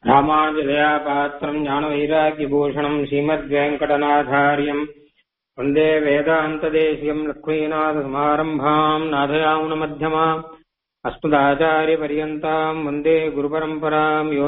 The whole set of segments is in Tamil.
ராமானுஜதயாபாத்திரம் ஞானவைராக்கியபூஷணம் ஸ்ரீமத்வேங்கடநாதாரியம் வந்தே வேதாந்ததேசியம் லக்ஷ்மீநாதசமாரம்பாம் நாதயாமுனமध्यமாம் अस्मदाचार्यपर्यन्ताम् वन्दे गुरुपरम्पराम् यो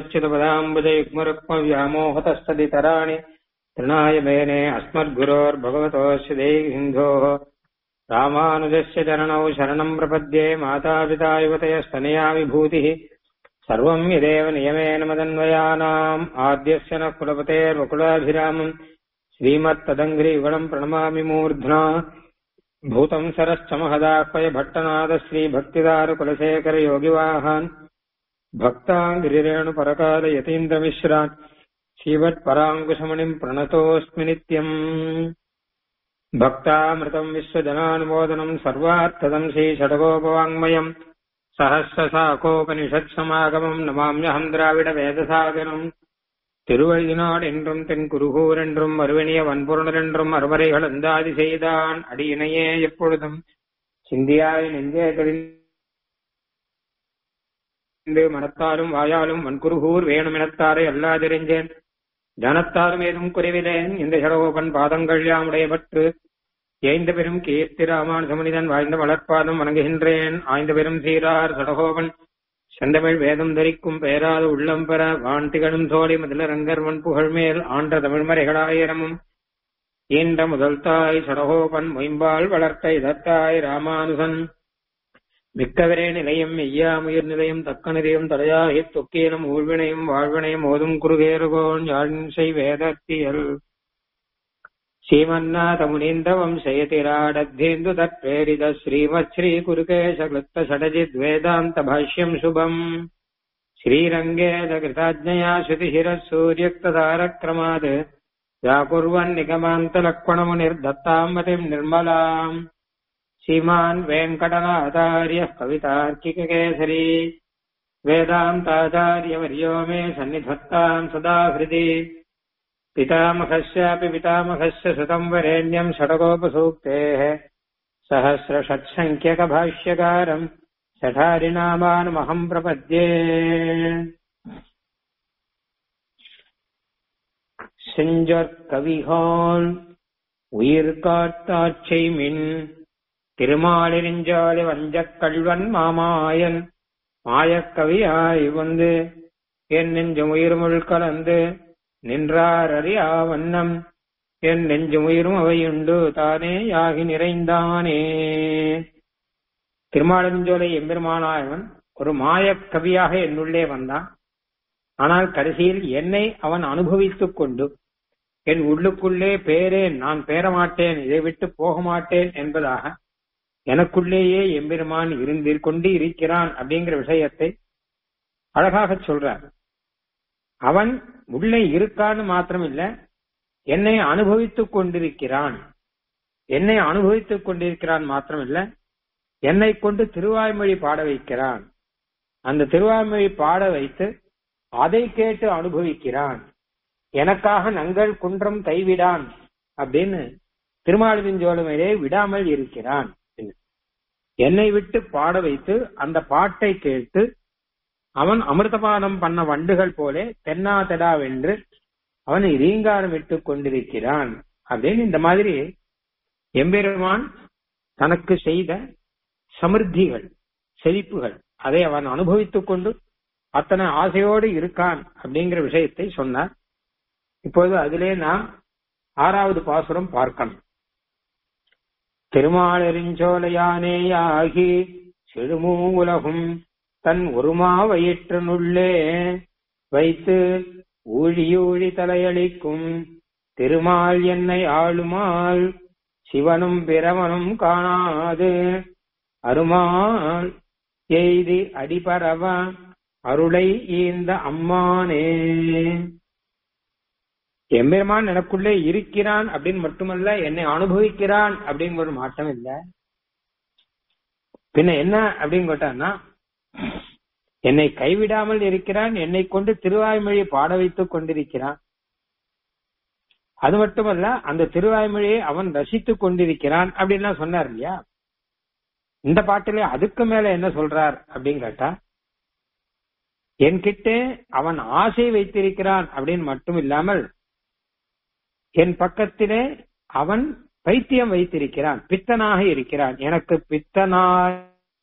नित्यमच्युतपदाम्बुजयुग्मरुक्मव्यामोहतस्तदितराणि तृणाय मेने अस्मद्गुरोर्भगवतोऽस्य देहिन्धोः रामानुजस्य चरणौ शरणम् प्रपद्ये मातापिता युवतयस्तनया विभूतिः सर्वम् यदेव नियमेन मदन्वयानाम् आद्यस्य न कुलपतेर्वकुलाभिरामम् श्रीमत्तदङ्घ्रियुगणम् प्रणमामि मूर्ध्ना भूतम् सरश्च महदाह्वय भट्टनाद श्रीभक्तिदारकुलशेखर योगिवाहान् भक्ताङ्गिरिरेणुपरकाल यतीन्द्रमिश्रान् श्रीवत्पराङ्कुशमणिम् प्रणतोऽस्मि नित्यम् भक्तामृतम् विश्वजनानुमोदनम् सर्वार्थदम् श्रीषडगोपवाङ्मयम् सहस्रसाकोपनिषत्समागमम् नमाम्यहम् द्राविडवेदसागरम् திருவழியினாட் என்றும் தென் குருகூர் என்றும் மறுவணிய வன்பொருணர் என்றும் அறுவரைகள் அந்தாதி செய்தான் அடியினையே எப்பொழுதும் சிந்தியாய் நெஞ்சே தெளிந்து மனத்தாலும் வாயாலும் வன்குருகூர் வேணும் எனத்தாரை அல்லாதிரிஞ்சேன் ஜனத்தாலும் ஏதும் குறைவிலேன் இந்த சடகோபன் பாதங்கள் யாமுடைய பற்று ஏய்ந்த பெரும் கீர்த்தி ராமானுசமனிதன் வாழ்ந்த வளர்ப்பாதம் வணங்குகின்றேன் ஆய்ந்த பெரும் சீரார் சடகோபன் செந்தமிழ் வேதம் தரிக்கும் பெயராத உள்ளம் பெற வான்திகழும் சோழி முதலரங்கர் வன் புகழ்மேல் ஆண்ட தமிழ்மறைகளாயிரமும் ஈன்ற முதல் தாய் சடகோபன் மொயம்பால் வளர்த்த இதத்தாய் ராமானுசன் மிக்கவரே நிலையம் மெய்யாமுயிர் நிலையம் தக்க நிலையம் தடையாகி தொக்கீனம் ஊழ்வினையும் வாழ்வினையும் ஓதும் குருகேருகோன் யாழ்சை வேதத்தியல் श्रीमन्नाथमुनीन्द्र वंशयतिराडद्धेन्दु तत्प्रेरित श्रीमत् श्रीकुरुकेशकृत्त षडजिद्वेदान्त भाष्यम् शुभम् श्रीरङ्गेदकृताज्ञया श्रुतिशिरः सूर्युक्तधारक्रमात् व्याकुर्वन्निगमान्तलक्ष्मणमुनिर्दत्ताम् मतिम् निर्मलाम् श्रीमान् वेङ्कटनाथार्यः कवितार्किककेसरी वेदान्ताचार्यवर्यो मे सन्निधत्ताम् सदा हृदि पितामहस्यापि पितामहस्य सुतम् वरेण्यम् षडगोपसूक्तेः सहस्रषट्सङ्ख्यकभाष्यकारम् शठारिनामानमहम् प्रपद्ये செஞ்சொற்கவிகால் உயிர்காத்தாட்சை மின் திருமாலிருஞ்சாலி வஞ்சக் கல்வன் மாமாயன் மாயக்கவியாய் வந்து என் நெஞ்சு உயிர்முள் கலந்து நின்றார் அறியா வண்ணம் என் நெஞ்சும் உயிரும் அவையுண்டு தானே யாகி நிறைந்தானே திருமாலஞ்சோலை எம்பெருமானாயவன் ஒரு மாயக் கவியாக என்னுள்ளே வந்தான் ஆனால் கடைசியில் என்னை அவன் அனுபவித்துக் கொண்டு என் உள்ளுக்குள்ளே பேரேன் நான் பேரமாட்டேன் இதை விட்டு போக மாட்டேன் என்பதாக எனக்குள்ளேயே எம்பெருமான் இருந்திர் கொண்டு இருக்கிறான் அப்படிங்கிற விஷயத்தை அழகாக சொல்றார் அவன் உள்ளே இருக்கான்னு மாத்திரம் இல்ல என்னை அனுபவித்துக் கொண்டிருக்கிறான் என்னை அனுபவித்துக் கொண்டிருக்கிறான் மாத்திரம் இல்ல என்னை கொண்டு திருவாய்மொழி பாட வைக்கிறான் அந்த திருவாய்மொழி பாட வைத்து அதை கேட்டு அனுபவிக்கிறான் எனக்காக நங்கள் குன்றம் கைவிடான் அப்படின்னு திருமாலிருஞ்சோழமையிலே விடாமல் இருக்கிறான் என்னை விட்டு பாட வைத்து அந்த பாட்டை கேட்டு அவன் அமிர்தபானம் பண்ண வண்டுகள் போலே தென்னா தெடாவென்று அவனை ரீங்காரம் விட்டுக் கொண்டிருக்கிறான் அப்படின்னு இந்த மாதிரி எம்பெருமான் தனக்கு செய்த சமிருத்திகள் செழிப்புகள் அதை அவன் அனுபவித்துக் கொண்டு அத்தனை ஆசையோடு இருக்கான் அப்படிங்கிற விஷயத்தை சொன்னார் இப்போது அதிலே நாம் ஆறாவது பாசுரம் பார்க்கணும் திருமாலெறிஞ்சோலையானேயாகி செழுமூ உலகும் தன் ஒருமா வயிற்றனுள்ளே வைத்து ஊழியூழி தலையளிக்கும் திருமால் என்னை ஆளுமால் சிவனும் பிரமனும் காணாது அருமால் எய்தி அடிபரவ அருளை ஈந்த அம்மானே எம்பெருமான் எனக்குள்ளே இருக்கிறான் அப்படின்னு மட்டுமல்ல என்னை அனுபவிக்கிறான் அப்படின்னு ஒரு மாற்றம் இல்ல பின்ன என்ன அப்படின்னு கேட்டான்னா என்னை கைவிடாமல் இருக்கிறான் என்னை கொண்டு திருவாய்மொழியை பாட வைத்துக் கொண்டிருக்கிறான் அது மட்டுமல்ல அந்த திருவாய்மொழியை அவன் ரசித்துக் கொண்டிருக்கிறான் அப்படின்லாம் சொன்னார் இல்லையா இந்த பாட்டிலே அதுக்கு மேல என்ன சொல்றார் அப்படின்னு கேட்டா என்கிட்ட அவன் ஆசை வைத்திருக்கிறான் அப்படின்னு மட்டும் இல்லாமல் என் பக்கத்திலே அவன் பைத்தியம் வைத்திருக்கிறான் பித்தனாக இருக்கிறான் எனக்கு பித்தனாய்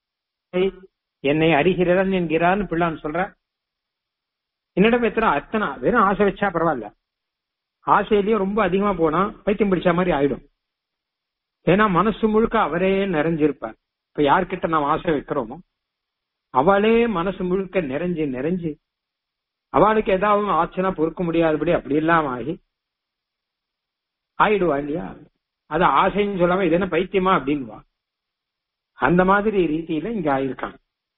என்னை அறிகிறன் என்கிறான் பிள்ளான் சொல்ற என்னிடம் எத்தனை அத்தனை வெறும் ஆசை வச்சா பரவாயில்ல ஆசையிலயும் ரொம்ப அதிகமா போனா பைத்தியம் பிடிச்ச மாதிரி ஆயிடும் ஏன்னா மனசு முழுக்க அவரே நிறைஞ்சிருப்பார் இப்ப யார்கிட்ட நாம் ஆசை வைக்கிறோமோ அவளே மனசு முழுக்க நிறைஞ்சு நிறைஞ்சு அவளுக்கு ஏதாவது ஆச்சுன்னா பொறுக்க முடியாதபடி அப்படி எல்லாம் ஆகி ஆயிடுவா இல்லையா அது ஆசைன்னு சொல்லாம இது என்ன பைத்தியமா அப்படின்வா அந்த மாதிரி ரீதியில இங்க ஆயிருக்காங்க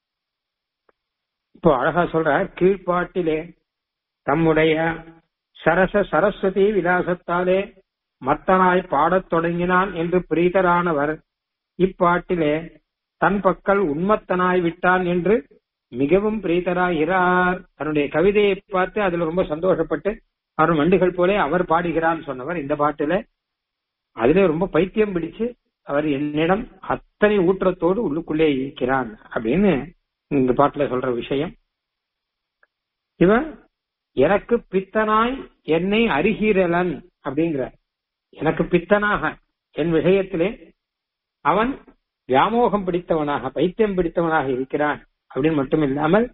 இப்போ அழகா சொல்ற கீழ்ப்பாட்டிலே தம்முடைய சரச சரஸ்வதி விலாசத்தாலே மத்தனாய் பாடத் தொடங்கினான் என்று பிரீதரானவர் இப்பாட்டிலே தன் பக்கல் உண்மத்தனாய் விட்டான் என்று மிகவும் பிரீதராகிறார் தன்னுடைய கவிதையை பார்த்து அதுல ரொம்ப சந்தோஷப்பட்டு அவர் மண்டுகள் போலே அவர் பாடுகிறான்னு சொன்னவர் இந்த பாட்டுல அதுல ரொம்ப பைத்தியம் பிடிச்சு அவர் என்னிடம் அத்தனை ஊற்றத்தோடு உள்ளுக்குள்ளே இருக்கிறான் அப்படின்னு இந்த பாட்டுல சொல்ற விஷயம் இவன் எனக்கு பித்தனாய் என்னை அறிகிறலன் அப்படிங்கிற எனக்கு பித்தனாக என் விஷயத்திலே அவன் வியாமோகம் பிடித்தவனாக பைத்தியம் பிடித்தவனாக இருக்கிறான் அப்படின்னு மட்டும் இல்லாமல்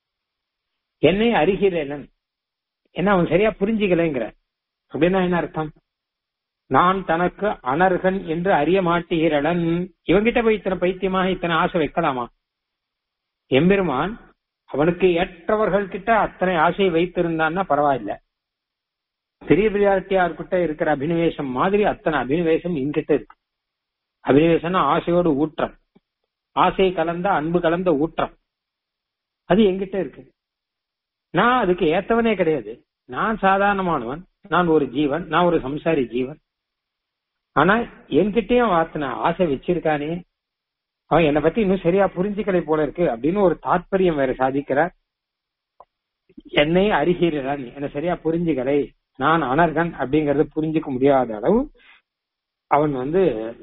என்னை அறிகிறேன் என்ன அவன் சரியா புரிஞ்சுக்கலைங்கிற அப்படின்னா என்ன அர்த்தம் நான் தனக்கு அனர்கன் என்று அறிய மாட்டுகிறடன் இவங்கிட்ட போய் இத்தனை பைத்தியமாக இத்தனை ஆசை வைக்கலாமா எம்பெருமான் அவனுக்கு ஏற்றவர்கள் கிட்ட அத்தனை ஆசை வைத்திருந்தான்னா பரவாயில்ல பெரிய பிரியாட்டியார் கிட்ட இருக்கிற அபினிவேசம் மாதிரி அத்தனை அபினிவேசம் என்கிட்ட இருக்கு அபினிவேசம்னா ஆசையோடு ஊற்றம் ஆசை கலந்த அன்பு கலந்த ஊற்றம் அது என்கிட்ட இருக்கு நான் அதுக்கு ஏத்தவனே கிடையாது நான் சாதாரணமானவன் நான் ஒரு ஜீவன் நான் ஒரு சம்சாரி ஜீவன் ஆனா என்கிட்டயும் வாத்தின ஆசை வச்சிருக்கானே அவன் என்னை பத்தி இன்னும் சரியா புரிஞ்சுக்கலை போல இருக்கு அப்படின்னு ஒரு தாற்பயம் வேற சாதிக்கிறார் என்னை அறிகிறான் என்ன சரியா புரிஞ்சுக்கலை நான் அனர்கன் அப்படிங்கறத புரிஞ்சுக்க முடியாத அளவு அவன் வந்து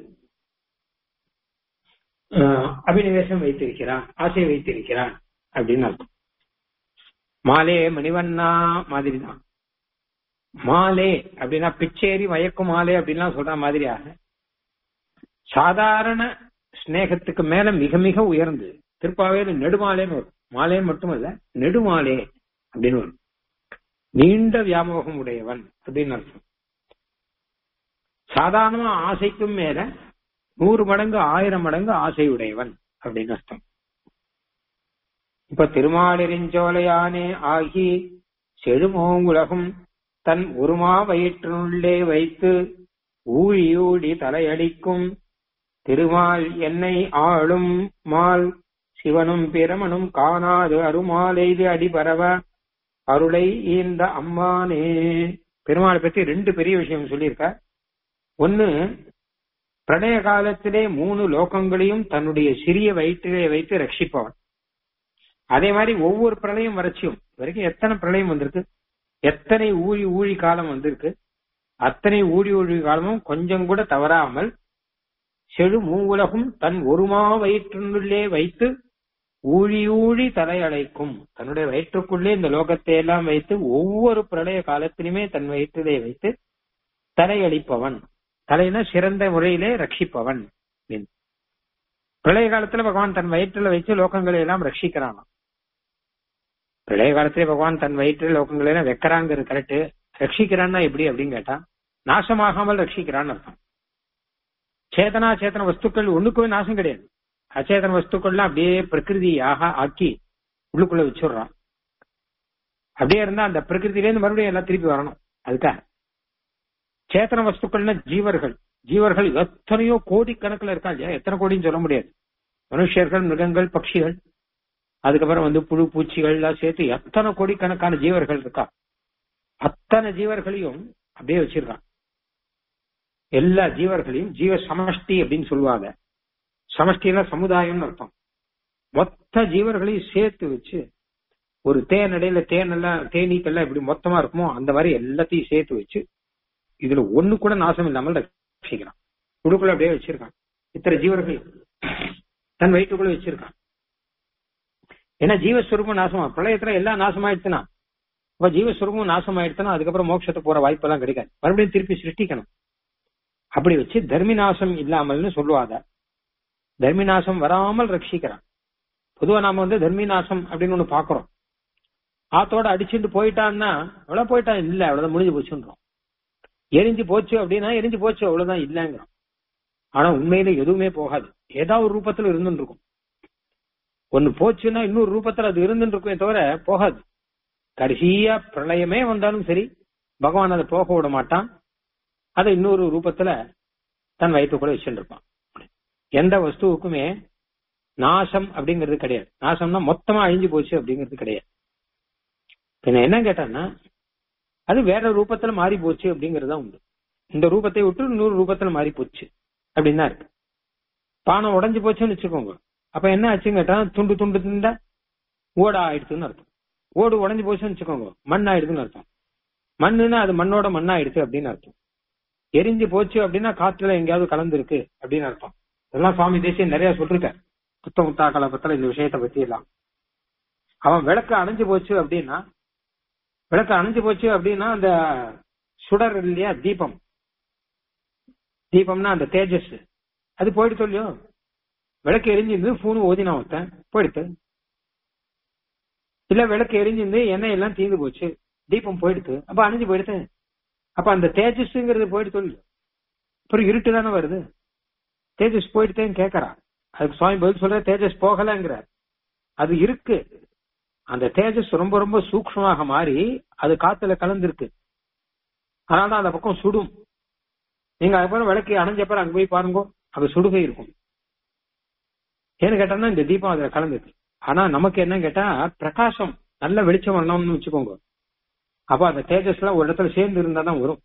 அபினிவேசம் வைத்திருக்கிறான் ஆசை வைத்திருக்கிறான் அப்படின்னு அர்த்தம் மாலே மணிவண்ணா மாதிரி தான் மாலே அப்படின்னா பிச்சேரி மயக்கும் மாலே அப்படின்லாம் சொல்ற மாதிரியாக சாதாரண ஸ்னேகத்துக்கு மேல மிக மிக உயர்ந்து திருப்பாவேல நெடுமாலேன்னு வரும் மாலே மட்டுமல்ல நெடுமாலே அப்படின்னு வரும் நீண்ட வியாமோகம் உடையவன் அப்படின்னு அர்த்தம் சாதாரணமா ஆசைக்கும் மேல நூறு மடங்கு ஆயிரம் மடங்கு ஆசை உடையவன் அப்படின்னு அர்த்தம் இப்ப திருமாலிருஞ்சோலையானே ஆகி செழுமோங்குலகும் தன் உருமா வயிற்றினுள்ளே வைத்து ஊழி ஊழி தலையடிக்கும் திருமால் என்னை ஆளும் மால் சிவனும் பிரமனும் காணாது அருமாலைது அடிபரவ அருளை இந்த அம்மானே பெருமாளை பத்தி ரெண்டு பெரிய விஷயம் சொல்லியிருக்க ஒன்னு பிரளய காலத்திலே மூணு லோகங்களையும் தன்னுடைய சிறிய வயிற்றிலே வைத்து ரட்சிப்பவன் அதே மாதிரி ஒவ்வொரு பிரளயம் வறட்சியும் வரைக்கும் எத்தனை பிரளயம் வந்திருக்கு எத்தனை ஊழி ஊழி காலம் வந்திருக்கு அத்தனை ஊழி ஊழி காலமும் கொஞ்சம் கூட தவறாமல் செழு மூவுலகும் தன் ஒருமா வயிற்றினுள்ளே வைத்து ஊழி ஊழி தலையழைக்கும் தன்னுடைய வயிற்றுக்குள்ளே இந்த லோகத்தை எல்லாம் வைத்து ஒவ்வொரு பிரளய காலத்திலுமே தன் வயிற்றிலே வைத்து தலையளிப்பவன் தலைனா சிறந்த முறையிலே ரட்சிப்பவன் பிரளய காலத்துல பகவான் தன் வயிற்றுல வச்சு லோகங்களை எல்லாம் ரட்சிக்கிறானாம் பிரளய காலத்திலே பகவான் தன் வயிற்றில் லோகங்களை எல்லாம் வைக்கிறாங்கிறது கரெக்ட் ரட்சிக்கிறான்னா எப்படி அப்படின்னு கேட்டா நாசமாகாமல் ரட்சிக்கிறான்னு அர்த்தம் சேதனா சேத்தன வஸ்துக்கள் ஒண்ணுக்குமே நாசம் கிடையாது அச்சேதன வஸ்துக்கள்லாம் அப்படியே பிரகிருதியாக ஆக்கி உள்ளுக்குள்ள வச்சுடுறான் அப்படியே இருந்தா அந்த பிரகிருதியிலேருந்து மறுபடியும் எல்லாம் திருப்பி வரணும் அதுக்காக சேத்தன வஸ்துக்கள்னா ஜீவர்கள் ஜீவர்கள் எத்தனையோ கோடிக்கணக்கில் இருக்கா இல்லையா எத்தனை கோடின்னு சொல்ல முடியாது மனுஷர்கள் மிருகங்கள் பட்சிகள் அதுக்கப்புறம் வந்து புழு பூச்சிகள் எல்லாம் சேர்த்து எத்தனை கோடிக்கணக்கான ஜீவர்கள் இருக்கா அத்தனை ஜீவர்களையும் அப்படியே வச்சிருக்கான் எல்லா ஜீவர்களையும் ஜீவ சமஷ்டி அப்படின்னு சொல்லுவாங்க சமஷ்டினா சமுதாயம்னு அர்த்தம் மொத்த ஜீவர்களையும் சேர்த்து வச்சு ஒரு தேன் இடையில தேன் எல்லாம் தேனீக்கெல்லாம் எப்படி மொத்தமா இருக்குமோ அந்த மாதிரி எல்லாத்தையும் சேர்த்து வச்சு இதுல ஒண்ணு கூட நாசம் இல்லாமல் ரட்சிக்கிறான் உடுக்குள்ள அப்படியே வச்சிருக்கான் இத்தனை ஜீவர்கள் தன் வயிற்றுக்குள்ள வச்சிருக்கான் ஏன்னா ஜீவஸ்வரூபம் நாசமா பிரளயத்துல எல்லாம் நாசமாயிடுச்சுன்னா அப்ப ஜீவஸ்வரூபம் நாசமாயிடுச்சுன்னா அதுக்கப்புறம் மோட்சத்துக்கு போற வாய்ப்பெல்லாம் கிடைக்காது மறுபடியும் திருப்பி சிருஷ்டிக்கணும் அப்படி வச்சு தர்மி நாசம் இல்லாமல்னு சொல்லுவாத தர்மி நாசம் வராமல் ரட்சிக்கிறான் பொதுவா நாம வந்து தர்மி நாசம் அப்படின்னு ஒண்ணு பாக்குறோம் ஆத்தோட அடிச்சுட்டு போயிட்டான்னா அவ்வளவு போயிட்டான் இல்ல அவ்வளவுதான் முடிஞ்சு போச்சுன்றோம் எரிஞ்சு போச்சு அப்படின்னா எரிஞ்சு போச்சு அவ்வளவுதான் இல்லங்கிறோம் ஆனா உண்மையில எதுவுமே போகாது ஏதாவது ஒரு ரூபத்துல இருந்துட்டு இருக்கும் ஒண்ணு போச்சுன்னா இன்னொரு ரூபத்துல அது இருந்துட்டு இருக்குமே தவிர போகாது கடைசியா பிரளயமே வந்தாலும் சரி பகவான் அதை போக விட மாட்டான் அதை இன்னொரு ரூபத்துல தன் வயிற்றுக்குள்ள வச்சுட்டு இருப்பான் எந்த வஸ்துவுக்குமே நாசம் அப்படிங்கிறது கிடையாது நாசம்னா மொத்தமா அழிஞ்சு போச்சு அப்படிங்கிறது கிடையாது பின்ன என்ன கேட்டான்னா அது வேற ரூபத்துல மாறி போச்சு அப்படிங்கறதுதான் உண்டு இந்த ரூபத்தை விட்டு இன்னொரு ரூபத்துல மாறி போச்சு அப்படின்னு தான் இருக்கு பானம் உடஞ்சு போச்சுன்னு வச்சுக்கோங்க அப்ப என்ன ஆச்சுன்னு கேட்டா துண்டு துண்டு துண்டா ஓடா ஆயிடுச்சுன்னு அர்த்தம் ஓடு உடஞ்சு போச்சுன்னு வச்சுக்கோங்க மண் ஆயிடுதுன்னு அர்த்தம் மண்ணுன்னா அது மண்ணோட மண்ணாயிடுச்சு அப்படின்னு அர்த்தம் எரிஞ்சு போச்சு அப்படின்னா காத்துல எங்கேயாவது கலந்து இருக்கு அப்படின்னு அர்த்தம் இதெல்லாம் சுவாமி தேசியம் நிறைய சொல்லிருக்காரு புத்த முத்தா கலப்பத்துல இந்த விஷயத்தை பத்தி எல்லாம் அவன் விளக்கு அணைஞ்சு போச்சு அப்படின்னா விளக்கு அணைஞ்சு போச்சு அப்படின்னா அந்த சுடர் இல்லையா தீபம் தீபம்னா அந்த தேஜஸ் அது போயிட்டு சொல்லியோ விளக்கு எரிஞ்சிருந்து பூனு ஓதினா ஒருத்தன் போயிடுத்து இல்ல விளக்கு எரிஞ்சிருந்து எண்ணெய் எல்லாம் தீர்ந்து போச்சு தீபம் போயிடுத்து அப்ப அணைஞ்சு போயிடுத்து அப்ப அந்த தேஜஸ்ங்கிறது போயிட்டு சொல்லு அப்புறம் இருட்டு தானே வருது தேஜஸ் போயிடுத்தேன்னு கேக்குறான் அதுக்கு சுவாமி பதில் சொல்ற தேஜஸ் போகலங்கிறார் அது இருக்கு அந்த தேஜஸ் ரொம்ப ரொம்ப சூக்மமாக மாறி அது காத்துல கலந்துருக்கு அதனால அந்த பக்கம் சுடும் நீங்க அதுக்கப்புறம் விளக்கு அணைஞ்சப்பறம் அங்க போய் பாருங்க அங்க சுடுகை இருக்கும் ஏன்னு கேட்டோம்னா இந்த தீபம் அதுல கலந்துருக்கு ஆனா நமக்கு என்ன கேட்டா பிரகாசம் நல்ல வெளிச்சம் வரணும்னு வச்சுக்கோங்க அப்ப அந்த தேஜஸ் எல்லாம் ஒரு இடத்துல சேர்ந்து இருந்தா தான் வரும்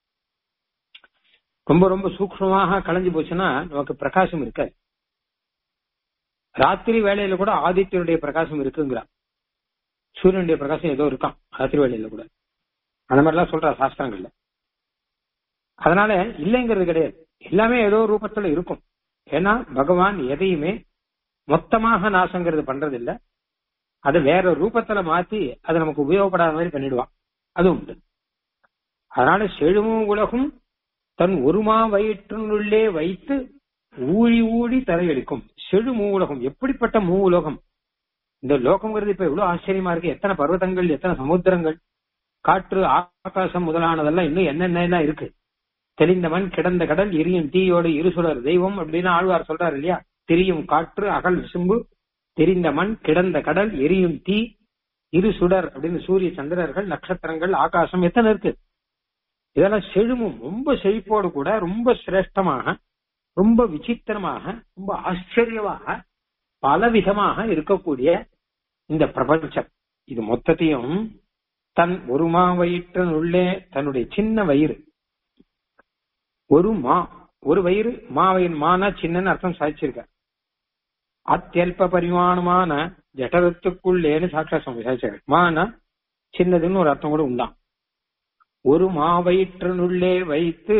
ரொம்ப ரொம்ப சூக்மமாக கலைஞ்சு போச்சுன்னா நமக்கு பிரகாசம் இருக்காது ராத்திரி வேலையில கூட ஆதித்யனுடைய பிரகாசம் இருக்குங்கிறா சூரியனுடைய பிரகாசம் ஏதோ இருக்கான் ராத்திரி வேலையில கூட அந்த மாதிரிலாம் சொல்றா சாஸ்திரங்கள்ல அதனால இல்லைங்கிறது கிடையாது எல்லாமே ஏதோ ரூபத்துல இருக்கும் ஏன்னா பகவான் எதையுமே மொத்தமாக நாசங்கிறது பண்றது இல்ல அதை வேற ரூபத்துல மாத்தி அது நமக்கு உபயோகப்படாத மாதிரி பண்ணிடுவான் அது உண்டு அதனால செழுமும் உலகும் தன் ஒருமா வயிற்றினுள்ளே வைத்து ஊழி ஊழி தலையெடுக்கும் செழு மூ உலகம் எப்படிப்பட்ட மூ உலகம் இந்த லோகம்ங்கிறது இப்ப எவ்வளவு ஆச்சரியமா இருக்கு எத்தனை பர்வதங்கள் எத்தனை சமுத்திரங்கள் காற்று ஆகாசம் முதலானதெல்லாம் இன்னும் என்னென்ன இருக்கு தெளிந்த மண் கிடந்த கடல் எரியும் தீயோடு இருசுடர் தெய்வம் அப்படின்னு ஆழ்வார் சொல்றாரு இல்லையா திரியும் காற்று அகல் விசும்பு தெரிந்த மண் கிடந்த கடல் எரியும் தீ இரு சுடர் அப்படின்னு சூரிய சந்திரர்கள் நட்சத்திரங்கள் ஆகாசம் எத்தனை இருக்கு இதெல்லாம் செழுமும் ரொம்ப செழிப்போடு கூட ரொம்ப சிரேஷ்டமாக ரொம்ப விசித்திரமாக ரொம்ப ஆச்சரியமாக பலவிதமாக இருக்கக்கூடிய இந்த பிரபஞ்சம் இது மொத்தத்தையும் தன் ஒரு மா வயிற்றினுள்ளே தன்னுடைய சின்ன வயிறு ஒரு மா ஒரு வயிறு மாவையின் மானா சின்னன்னு அர்த்தம் சாதிச்சிருக்க அத்தியல்ப பரிமாணமான ஜடரத்துக்குள்ளேன்னு சாட்சா சுவாமி சாதிச்சாரு மானா சின்னதுன்னு ஒரு அர்த்தம் கூட உண்டாம் ஒரு மா வயிற்றினுள்ளே வைத்து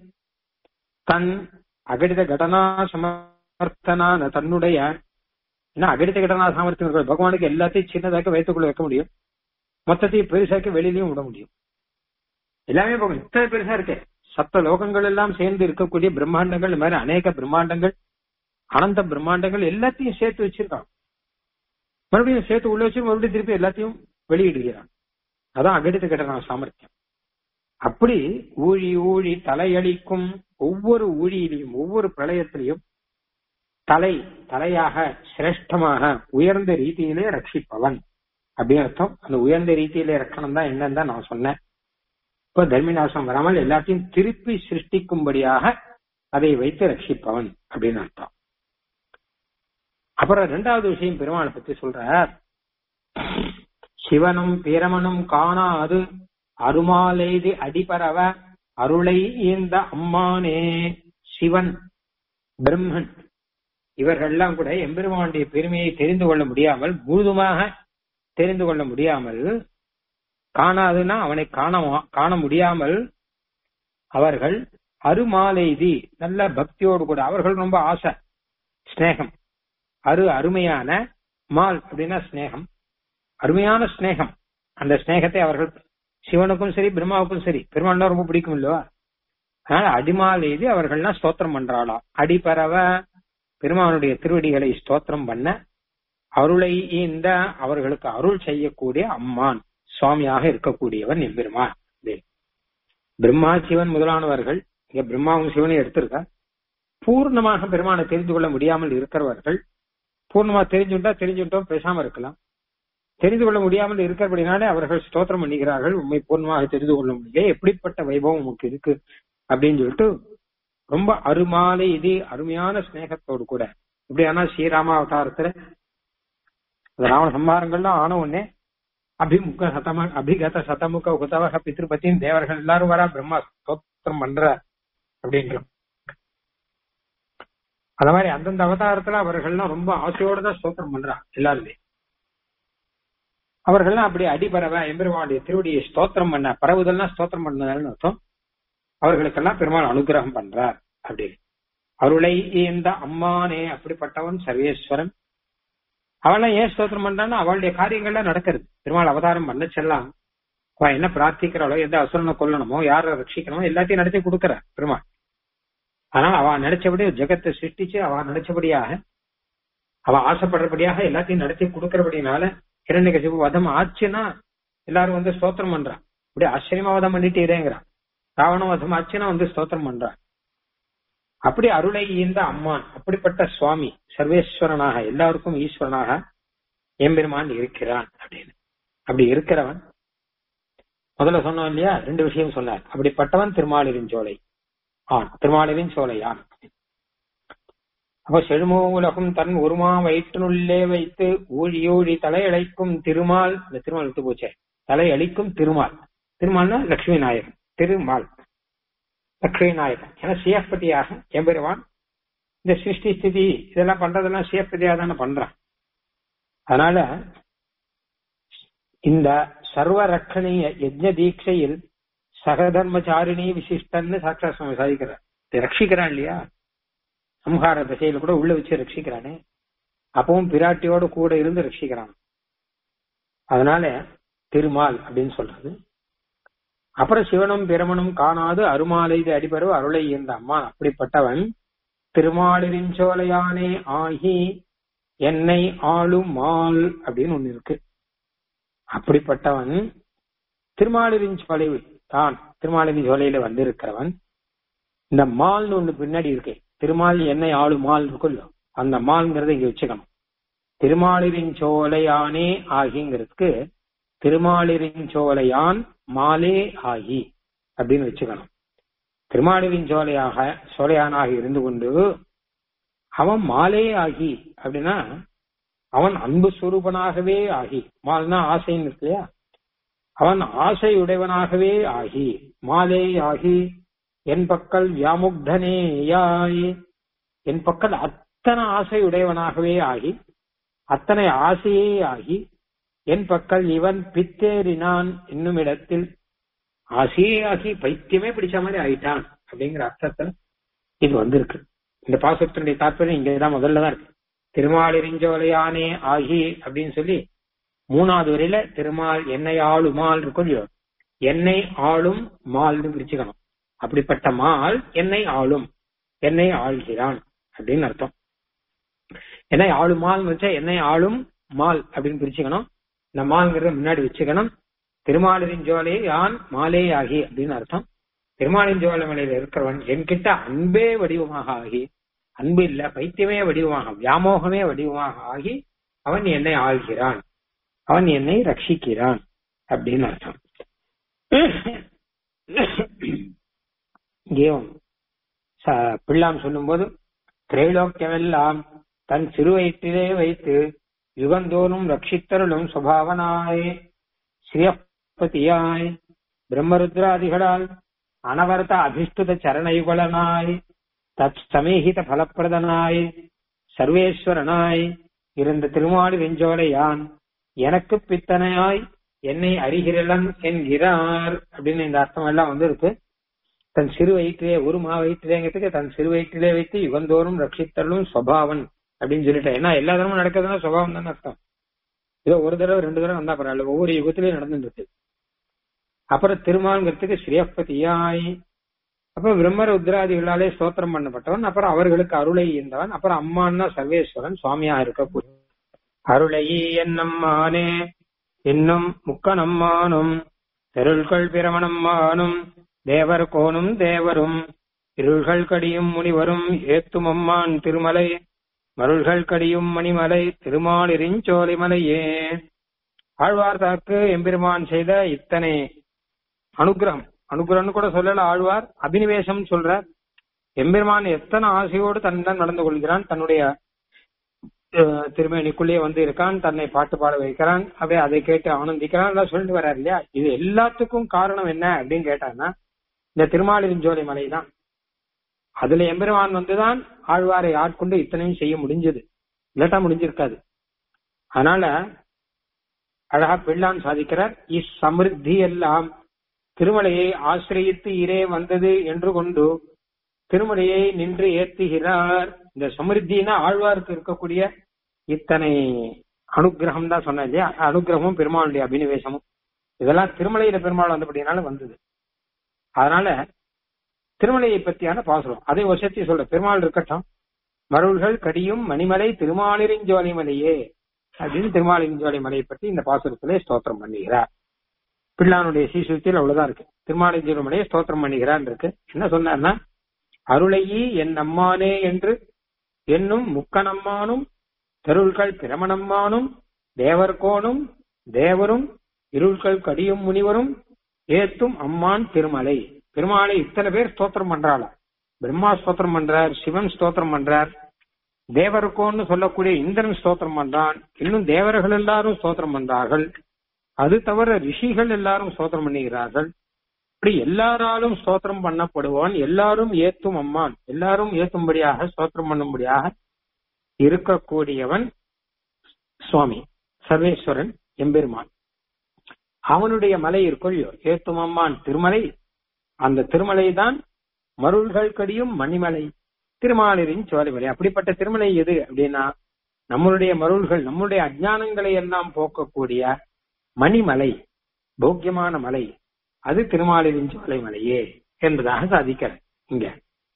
தன் அகடித கடனா சமர்த்தனான தன்னுடைய என்ன அகடித கடனா சாமர்த்தியம் இருக்கிற பகவானுக்கு எல்லாத்தையும் சின்னதாக்க வயிற்றுக்குள்ள வைக்க முடியும் மொத்தத்தையும் பெருசாக்கி வெளியிலயும் விட முடியும் எல்லாமே போகும் இத்தனை பெருசா இருக்கு சப்த லோகங்கள் எல்லாம் சேர்ந்து இருக்கக்கூடிய பிரம்மாண்டங்கள் இந்த மாதிரி அநேக பிரம்மாண்டங்கள் அனந்த பிரம்மாண்டங்கள் எல்லாத்தையும் சேர்த்து வச்சிருக்கான் மறுபடியும் சேர்த்து உள்ள வச்சு மறுபடியும் திருப்பி எல்லாத்தையும் வெளியிடுகிறான் அதான் அகடித கடனா சாமர்த்தியம் அப்படி ஊழி ஊழி தலையளிக்கும் ஒவ்வொரு ஊழியிலையும் ஒவ்வொரு பிரளயத்திலையும் தலை தலையாக சிரேஷ்டமாக உயர்ந்த ரீதியிலே ரட்சிப்பவன் அப்படின்னு அர்த்தம் அந்த உயர்ந்த ரீதியிலே ரக்கணம் தான் என்னன்னு தான் நான் சொன்னேன் இப்ப தர்மிநாசம் வராமல் எல்லாத்தையும் திருப்பி சிருஷ்டிக்கும்படியாக அதை வைத்து ரட்சிப்பவன் அப்படின்னு அர்த்தம் அப்புறம் ரெண்டாவது விஷயம் பெருமாளை பத்தி சொல்றார் சிவனும் பிரமனும் காணாது அருமாலைது அடிபரவ அருளை இந்த அம்மானே சிவன் பிரம்மன் இவர்கள்லாம் கூட எம்பெருமானுடைய பெருமையை தெரிந்து கொள்ள முடியாமல் முழுதுமாக தெரிந்து கொள்ள முடியாமல் காணாதுன்னா அவனை காண காண முடியாமல் அவர்கள் அருமாலைதி நல்ல பக்தியோடு கூட அவர்கள் ரொம்ப ஆசை ஸ்நேகம் அரு அருமையான மால் அப்படின்னா ஸ்நேகம் அருமையான ஸ்நேகம் அந்த ஸ்நேகத்தை அவர்கள் சிவனுக்கும் சரி பிரம்மாவுக்கும் சரி பெருமாள் ரொம்ப பிடிக்கும் இல்லவா அதனால அடிமால் எழுதி அவர்கள்லாம் ஸ்தோத்திரம் பண்றாளாம் அடிபரவ பெருமானுடைய திருவடிகளை ஸ்தோத்திரம் பண்ண அருளை இந்த அவர்களுக்கு அருள் செய்யக்கூடிய அம்மான் சுவாமியாக இருக்கக்கூடியவன் எம்பெருமான் பிரம்மா சிவன் முதலானவர்கள் இங்க பிரம்மாவும் சிவனையும் எடுத்திருக்க பூர்ணமாக பெருமானை தெரிந்து கொள்ள முடியாமல் இருக்கிறவர்கள் பூர்ணமா தெரிஞ்சுட்டா தெரிஞ்சுட்டோம் பேசாம இருக்கலாம் தெரிந்து கொள்ள முடியாமல் இருக்கிறபடினாலே அவர்கள் ஸ்தோத்திரம் பண்ணுகிறார்கள் உண்மை பூர்ணமாக தெரிந்து கொள்ள முடியல எப்படிப்பட்ட வைபவம் உமக்கு இருக்கு அப்படின்னு சொல்லிட்டு ரொம்ப அருமாலை இது அருமையான ஸ்நேகத்தோடு கூட இப்படியானா ஸ்ரீராம அவதாரத்துல ராவண சம்ஹாரங்கள்லாம் ஆன உடனே அபிமுக சதம அபிகத சதமுக உகதவக பித்ருபத்தின் தேவர்கள் எல்லாரும் வரா பிரம்மா ஸ்தோத்திரம் பண்ற அப்படின்ற அந்த மாதிரி அந்தந்த அவதாரத்துல அவர்கள்லாம் ரொம்ப ஆசையோட தான் ஸ்தோத்திரம் பண்றா எல்லாருமே அவர்கள்லாம் அப்படி அடிபரவ எம்பெருமானுடைய திருவடியை ஸ்தோத்திரம் பண்ண பரவுதெல்லாம் ஸ்தோத்திரம் பண்ணதுன்னு அர்த்தம் அவர்களுக்கெல்லாம் பெருமாள் அனுகிரகம் பண்றார் அப்படின்னு அருளை இந்த அம்மானே அப்படிப்பட்டவன் சர்வேஸ்வரன் அவெல்லாம் ஏன் ஸ்தோத்திரம் பண்றான்னா அவளுடைய காரியங்கள்லாம் நடக்கிறது பெருமாள் அவதாரம் பண்ண செல்லாம் அவ என்ன பிரார்த்திக்கிறாளோ எந்த அசுரனை கொல்லணுமோ யாரை ரட்சிக்கணுமோ எல்லாத்தையும் நடத்தி கொடுக்கற பெருமாள் ஆனா அவ நினைச்சபடி ஜெகத்தை சிருஷ்டிச்சு அவ நினைச்சபடியாக அவ ஆசைப்படுறபடியாக எல்லாத்தையும் நடத்தி கொடுக்கறபடினால இரண்டு வதம் ஆச்சுன்னா எல்லாரும் வந்து ஸ்தோத்திரம் பண்றான் இப்படி ஆச்சரியமா வதம் பண்ணிட்டு இருங்கிறான் ராவண வதம் ஆச்சுன்னா வந்து ஸ்தோத்திரம் பண்றான் அப்படி அருளை ஈந்த அம்மான் அப்படிப்பட்ட சுவாமி சர்வேஸ்வரனாக எல்லாருக்கும் ஈஸ்வரனாக எம்பெருமான் இருக்கிறான் அப்படின்னு அப்படி இருக்கிறவன் முதல்ல சொன்னோம் இல்லையா ரெண்டு விஷயம் சொன்னார் அப்படிப்பட்டவன் திருமாலிரின் சோலை ஆண் திருமாலிரின் சோலை ஆண் அப்ப செழுமோ உலகம் தன் ஒருமா வயிற்றினுள்ளே வைத்து ஊழி ஊழி தலையழைக்கும் திருமால் இந்த திருமால் விட்டு போச்சே தலையளிக்கும் திருமால் திருமால்னா லட்சுமி நாயகன் திருமால் லட்சுமி நாயகன் ஏன்னா சிஎஃப்பதியாக எம்பெருவான் இந்த சிருஷ்டி ஸ்திதி இதெல்லாம் பண்றதெல்லாம் சிஎஃப்பதியாக தானே பண்றான் அதனால இந்த சர்வ ரக்கணீய யஜ்ஞ தீட்சையில் சகதர்மச்சாரிணி விசிஷ்டன்னு சாட்சா சுவாமி சாதிக்கிறார் ரட்சிக்கிறான் இல்லையா சம்ஹார திசையில கூட உள்ள வச்சு ரட்சிக்கிறானே அப்பவும் பிராட்டியோட கூட இருந்து ரட்சிக்கிறான் அதனால திருமால் அப்படின்னு சொல்றது அப்புறம் சிவனும் பிரமனும் காணாது அருமாலைது அடிபரு அருளை இந்த அம்மான் அப்படிப்பட்டவன் திருமாலிரின் சோலையானே ஆகி என்னை ஆளும் மால் அப்படின்னு ஒண்ணு இருக்கு அப்படிப்பட்டவன் திருமாலிரின் சோலை தான் திருமாலிரின் சோலையில வந்திருக்கிறவன் இந்த மால்னு ஒண்ணு பின்னாடி இருக்கு திருமால் என்னை ஆளும் மால் இருக்குல்ல அந்த மால்ங்கிறத இங்க வச்சுக்கணும் திருமாலிரின் சோலையானே ஆகிங்கிறதுக்கு திருமாலிரின் சோலையான் மாலே ஆகி அப்படின்னு வச்சுக்கணும் திருமாலிரின் சோலையாக சோலையானாக இருந்து கொண்டு அவன் மாலே ஆகி அப்படின்னா அவன் அன்பு சுரூபனாகவே ஆகி மால்னா ஆசைன்னு இருக்கு இல்லையா அவன் ஆசையுடையவனாகவே ஆகி மாலே ஆகி என் பக்கல் வியாமுக்தனேயாய் என் பக்கல் அத்தனை ஆசையுடையவனாகவே ஆகி அத்தனை ஆசையே ஆகி என் பக்கல் இவன் பித்தேறினான் என்னும் இடத்தில் ஆசையே ஆகி பைத்தியமே பிடிச்ச மாதிரி ஆயிட்டான் அப்படிங்கிற அர்த்தத்துல இது வந்திருக்கு இந்த பாசத்தினுடைய தாற்பயம் இங்கதான் முதல்ல தான் இருக்கு திருமாலிரிஞ்சோலையானே ஆகி அப்படின்னு சொல்லி மூணாவது வரையில திருமால் என்னை ஆளுமால் இருக்கும் இல்லையோ என்னை ஆளும் மால்னு பிரிச்சுக்கணும் அப்படிப்பட்ட மால் என்னை ஆளும் என்னை ஆள்கிறான் அப்படின்னு அர்த்தம் என்னை ஆளுமால் வச்சா என்னை ஆளும் மால் அப்படின்னு பிரிச்சுக்கணும் இந்த மால்ங்கிறத முன்னாடி வச்சுக்கணும் திருமாலின் ஜோலை யான் மாலே ஆகி அப்படின்னு அர்த்தம் திருமாலின் ஜோலை மலையில இருக்கிறவன் என்கிட்ட அன்பே வடிவமாக ஆகி அன்பு இல்ல பைத்தியமே வடிவமாக வியாமோகமே வடிவமாக ஆகி அவன் என்னை ஆள்கிறான் அவன் என்னை ரட்சிக்கிறான் அப்படின்னு அர்த்தம் இங்கேயும் பிள்ளாம் சொல்லும்போது திரைலோக்கியமெல்லாம் தன் சிறுவயிற்றிலே வைத்து யுகந்தோறும் ரட்சித்தருளும் சுபாவனாய் ஸ்ரீயப்பதியாய் பிரம்மருத்ராதிகளால் அனவரத அதிஷ்டுத சரணயுகலனாய் தத் சமீகித பலப்பிரதனாய் சர்வேஸ்வரனாய் இருந்த திருமாடு வெஞ்சோலையான் எனக்கு பித்தனையாய் என்னை அறிகிறலன் என்கிறார் அப்படின்னு இந்த அர்த்தம் எல்லாம் வந்து இருக்கு தன் சிறு வயிற்றிலே ஒரு மா வயிற்றிலேங்கிறதுக்கு தன் சிறு வயிற்றிலே வைத்து யுகந்தோறும் ரட்சித்தருளும் சுவாவன் அப்படின்னு சொல்லிட்டேன் ஏன்னா எல்லா தரமும் நடக்கிறதுனா சுபாவம் தானே அர்த்தம் ஏதோ ஒரு தடவை ரெண்டு தடவை வந்தா பரவாயில்ல ஒவ்வொரு யுகத்திலயும் நடந்துட்டு இருக்கு அப்புறம் திருமாங்கிறதுக்கு ஸ்ரீயப்பதியாய் அப்புறம் பிரம்ம ருத்ராதிகளாலே ஸ்தோத்திரம் பண்ணப்பட்டவன் அப்புறம் அவர்களுக்கு அருளை இருந்தவன் அப்புறம் அம்மான்னா சர்வேஸ்வரன் சுவாமியா இருக்கக்கூடிய அருளையி என்னம்மானே என்னும் முக்கனம்மானும் தெருள்கள் பிரமணம்மானும் தேவர் கோனும் தேவரும் இருள்கள் கடியும் முனிவரும் ஏத்தும் அம்மான் திருமலை மருள்கள் கடியும் மணிமலை திருமாலிரிஞ்சோலைமலையே ஆழ்வார் தாக்கு எம்பெருமான் செய்த இத்தனை அனுகிரகம் அனுகிரகம்னு கூட சொல்லல ஆழ்வார் அபினிவேசம் சொல்றார் எம்பெருமான் எத்தனை ஆசையோடு தன்னிடம் நடந்து கொள்கிறான் தன்னுடைய அஹ், திருமேனிக்குள்ளேயே வந்து இருக்கான் தன்னை பாட்டு பாட வைக்கிறான் அப்படியே அதை கேட்டு ஆனந்திக்கிறான் எல்லாம் சொல்லிட்டு வர்றாரு இல்லையா இது எல்லாத்துக்கும் காரணம் என்ன அப்படின்னு கேட்டான்னா இந்த திருமாலிருஞ்சோலை மலை தான் அதுல எம்பெருமான் வந்துதான் ஆழ்வாரை ஆட்கொண்டு இத்தனையும் செய்ய முடிஞ்சது இல்லாட்டா முடிஞ்சிருக்காது அதனால அழகா பிள்ளான் சாதிக்கிறார் இச்சமிருத்தி எல்லாம் திருமலையை ஆசிரியத்து இரே வந்தது என்று கொண்டு திருமலையை நின்று ஏத்துகிறார் இந்த சமிருத்தினா ஆழ்வாருக்கு இருக்கக்கூடிய இத்தனை அனுகிரகம் தான் சொன்னேன் இல்லையா அனுகிரகமும் பெருமாளுடைய அபினிவேசமும் இதெல்லாம் திருமலையில பெருமாள் வந்தபடினால வந்தது அதனால திருமலையை பத்தியான பாசுரம் அதை வசத்தி சொல்ற பெருமாள் இருக்கட்டும் மருள்கள் கடியும் மணிமலை திருமாலிரிஞ்சோலை மலையே அப்படின்னு திருமாலிரிஞ்சோலை மலையை பத்தி இந்த பாசுரத்திலே ஸ்தோத்திரம் பண்ணுகிறார் பிள்ளானுடைய சீசுத்தில் அவ்வளவுதான் இருக்கு திருமாலிரிஞ்சோலை மலையை ஸ்தோத்திரம் பண்ணுகிறான் இருக்கு என்ன சொன்னார்னா அருளையி என் அம்மானே என்று என்னும் முக்கனம்மானும் தெருள்கள் பிரமணம்மானும் தேவர்கோனும் தேவரும் இருள்கள் கடியும் முனிவரும் ஏத்தும் அம்மான் திருமலை பெருமாளை இத்தனை பேர் ஸ்தோத்திரம் பண்றாளா பிரம்மா ஸ்தோத்திரம் பண்றார் சிவன் ஸ்தோத்திரம் பண்றார் தேவருக்கோன்னு சொல்லக்கூடிய இந்திரன் ஸ்தோத்திரம் பண்றான் இன்னும் தேவர்கள் எல்லாரும் ஸ்தோத்திரம் பண்றார்கள் அது தவிர ரிஷிகள் எல்லாரும் ஸ்தோத்திரம் பண்ணுகிறார்கள் இப்படி எல்லாராலும் ஸ்தோத்திரம் பண்ணப்படுவான் எல்லாரும் ஏத்தும் அம்மான் எல்லாரும் ஏத்தும்படியாக ஸ்தோத்திரம் பண்ணும்படியாக இருக்கக்கூடியவன் சுவாமி சர்வேஸ்வரன் எம்பெருமான் அவனுடைய மலை இருக்கொள்ளியோ ஏத்தும் அம்மான் திருமலை அந்த திருமலை தான் மருள்கள் கடியும் மணிமலை திருமாலிரின் சோலைமலை அப்படிப்பட்ட திருமலை எது அப்படின்னா நம்மளுடைய மருள்கள் நம்மளுடைய அஜ்ஞானங்களை எல்லாம் போக்கக்கூடிய மணிமலை போக்கியமான மலை அது திருமாலிரின் சோலைமலையே என்பதாக சாதிக்கிற இங்க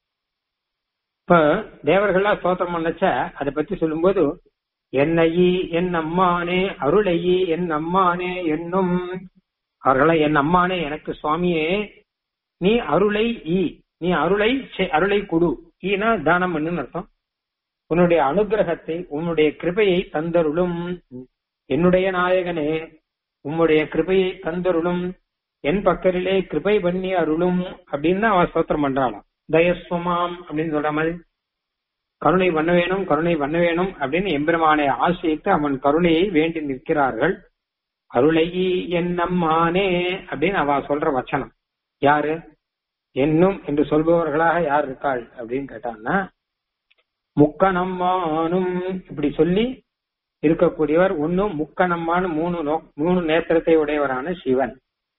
இப்ப தேவர்கள்லாம் ஸ்தோத்திரம் பண்ணச்ச அதை பத்தி சொல்லும்போது என்னையி என் அம்மானே அருளையி என் அம்மானே என்னும் அவர்களா என் அம்மானே எனக்கு சுவாமியே நீ அருளை ஈ நீ அருளை செய்- அருளை கொடு ஈனா தானம் பண்ணுன்னு அர்த்தம் உன்னுடைய அனுகிரகத்தை உன்னுடைய கிருபையை தந்தருளும் என்னுடைய நாயகனே உம்முடைய கிருபையை தந்தருளும் என் பக்கரிலே கிருபை பண்ணி அருளும் அப்படின்னு தான் அவன் ஸ்தோத்திரம் பண்றாளாம் தயஸ்வமாம் அப்படின்னு சொல்ற மாதிரி கருணை பண்ண வேணும் கருணை பண்ண வேணும் அப்படின்னு எம்பெருமானை ஆசிரித்து அவன் கருணையை வேண்டி நிற்கிறார்கள் அருளையி என்னம்மானே அப்படின்னு அவ சொல்ற வச்சனம் யாரு என்னும் என்று சொல்பவர்களாக யார் இருக்காள் அப்படின்னு கேட்டான்னா முக்கணம்மானும் இப்படி சொல்லி இருக்கக்கூடியவர் ஒன்னும் முக்கணம்மானு மூணு நோ மூணு நேத்திரத்தை உடையவரான சிவன்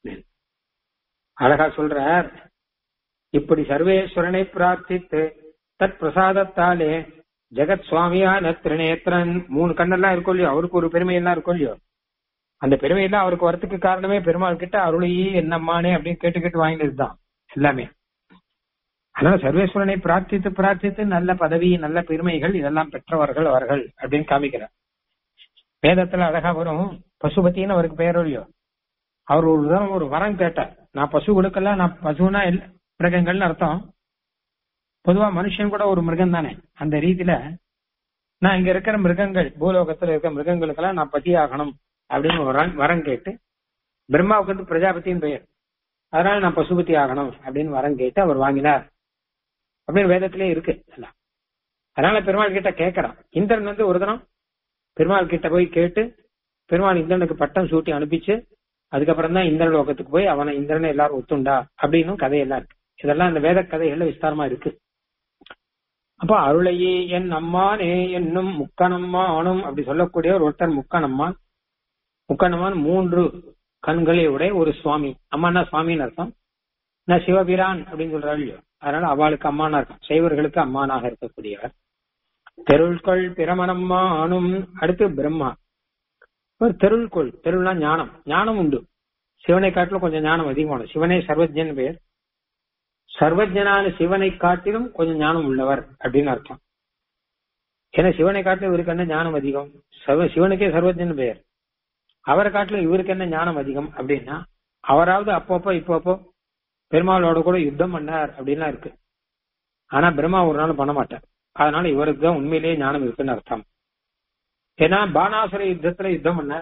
அழகா சொல்றார் இப்படி சர்வேஸ்வரனை பிரார்த்தித்து தத் பிரசாதத்தாலே ஜெகத் சுவாமியான திருநேத்திரன் மூணு கண்ணெல்லாம் இருக்கும் இல்லையோ அவருக்கு ஒரு பெருமையெல்லாம் இருக்கும் இல்லையோ அந்த பெருமையெல்லாம் அவருக்கு வரத்துக்கு காரணமே பெருமாள் கிட்ட அருளையே என்னம்மானே அப்படின்னு கேட்டு கேட்டு வாங்கினதுதான் எல்லாமே அதனால சர்வேஸ்வரனை பிரார்த்தித்து பிரார்த்தித்து நல்ல பதவி நல்ல பெருமைகள் இதெல்லாம் பெற்றவர்கள் அவர்கள் அப்படின்னு காமிக்கிறார் வேதத்துல அழகா வரும் பசுபத்தின்னு அவருக்கு பெயர் இல்லையோ அவர் ஒரு தடவை ஒரு வரம் கேட்டார் நான் பசுகளுக்கெல்லாம் நான் பசுனா இல்ல மிருகங்கள்னு அர்த்தம் பொதுவா மனுஷன் கூட ஒரு மிருகம் தானே அந்த ரீதியில நான் இங்க இருக்கிற மிருகங்கள் பூலோகத்துல இருக்கிற மிருகங்களுக்கெல்லாம் நான் பதி ஆகணும் அப்படின்னு ஒரு வரம் வரம் கேட்டு பிரம்மாவுக்கு வந்து பிரஜாபதியின் பெயர் அதனால நான் பசுபதி ஆகணும் அப்படின்னு வரம் கேட்டு அவர் வாங்கினார் அப்படின்னு வேதத்திலே இருக்கு எல்லாம் அதனால பெருமாள் கிட்ட கேட்கறான் இந்திரன் வந்து ஒரு தினம் பெருமாள் கிட்ட போய் கேட்டு பெருமாள் இந்திரனுக்கு பட்டம் சூட்டி அனுப்பிச்சு அதுக்கப்புறம் தான் இந்திரன் லோகத்துக்கு போய் அவனை இந்திரனை எல்லாரும் ஒத்துண்டா அப்படின்னும் கதையெல்லாம் இருக்கு இதெல்லாம் இந்த வேத கதைகள்ல விஸ்தாரமா இருக்கு அப்ப அருளையே என் அம்மானே என்னும் முக்கணம்மா ஆனும் அப்படி சொல்லக்கூடிய ஒரு ஒருத்தர் முக்கணம்மான் முக்கணம்மான் மூன்று கண்களை உடைய ஒரு சுவாமி அம்மானா சுவாமின்னு அர்த்தம் நான் சிவபிரான் அப்படின்னு சொல்றாரு இல்லையோ அதனால அவளுக்கு அம்மானா இருக்கும் சைவர்களுக்கு அம்மானாக இருக்கக்கூடியவர் தெருள்கொள் பிரமணம்மா ஆனும் அடுத்து பிரம்மா ஒரு தெருள்கொள் தெருள்னா ஞானம் ஞானம் உண்டு சிவனை காட்டிலும் கொஞ்சம் ஞானம் அதிகமான சிவனே சர்வஜன் பெயர் சர்வஜனான சிவனை காட்டிலும் கொஞ்சம் ஞானம் உள்ளவர் அப்படின்னு அர்த்தம் ஏன்னா சிவனை காட்டிலும் இவருக்கு என்ன ஞானம் அதிகம் சர்வ சிவனுக்கே சர்வஜன் பெயர் அவரை காட்டிலும் இவருக்கு என்ன ஞானம் அதிகம் அப்படின்னா அவராவது அப்பப்போ இப்பப்போ பெருமாளோட கூட யுத்தம் பண்ணார் அப்படின்லாம் இருக்கு ஆனா பிரம்மா ஒரு நாள் பண்ண மாட்டார் அதனால இவருக்கு தான் உண்மையிலேயே ஞானம் இருக்குன்னு அர்த்தம் ஏன்னா பானாசுர யுத்தத்துல யுத்தம் பண்ணார்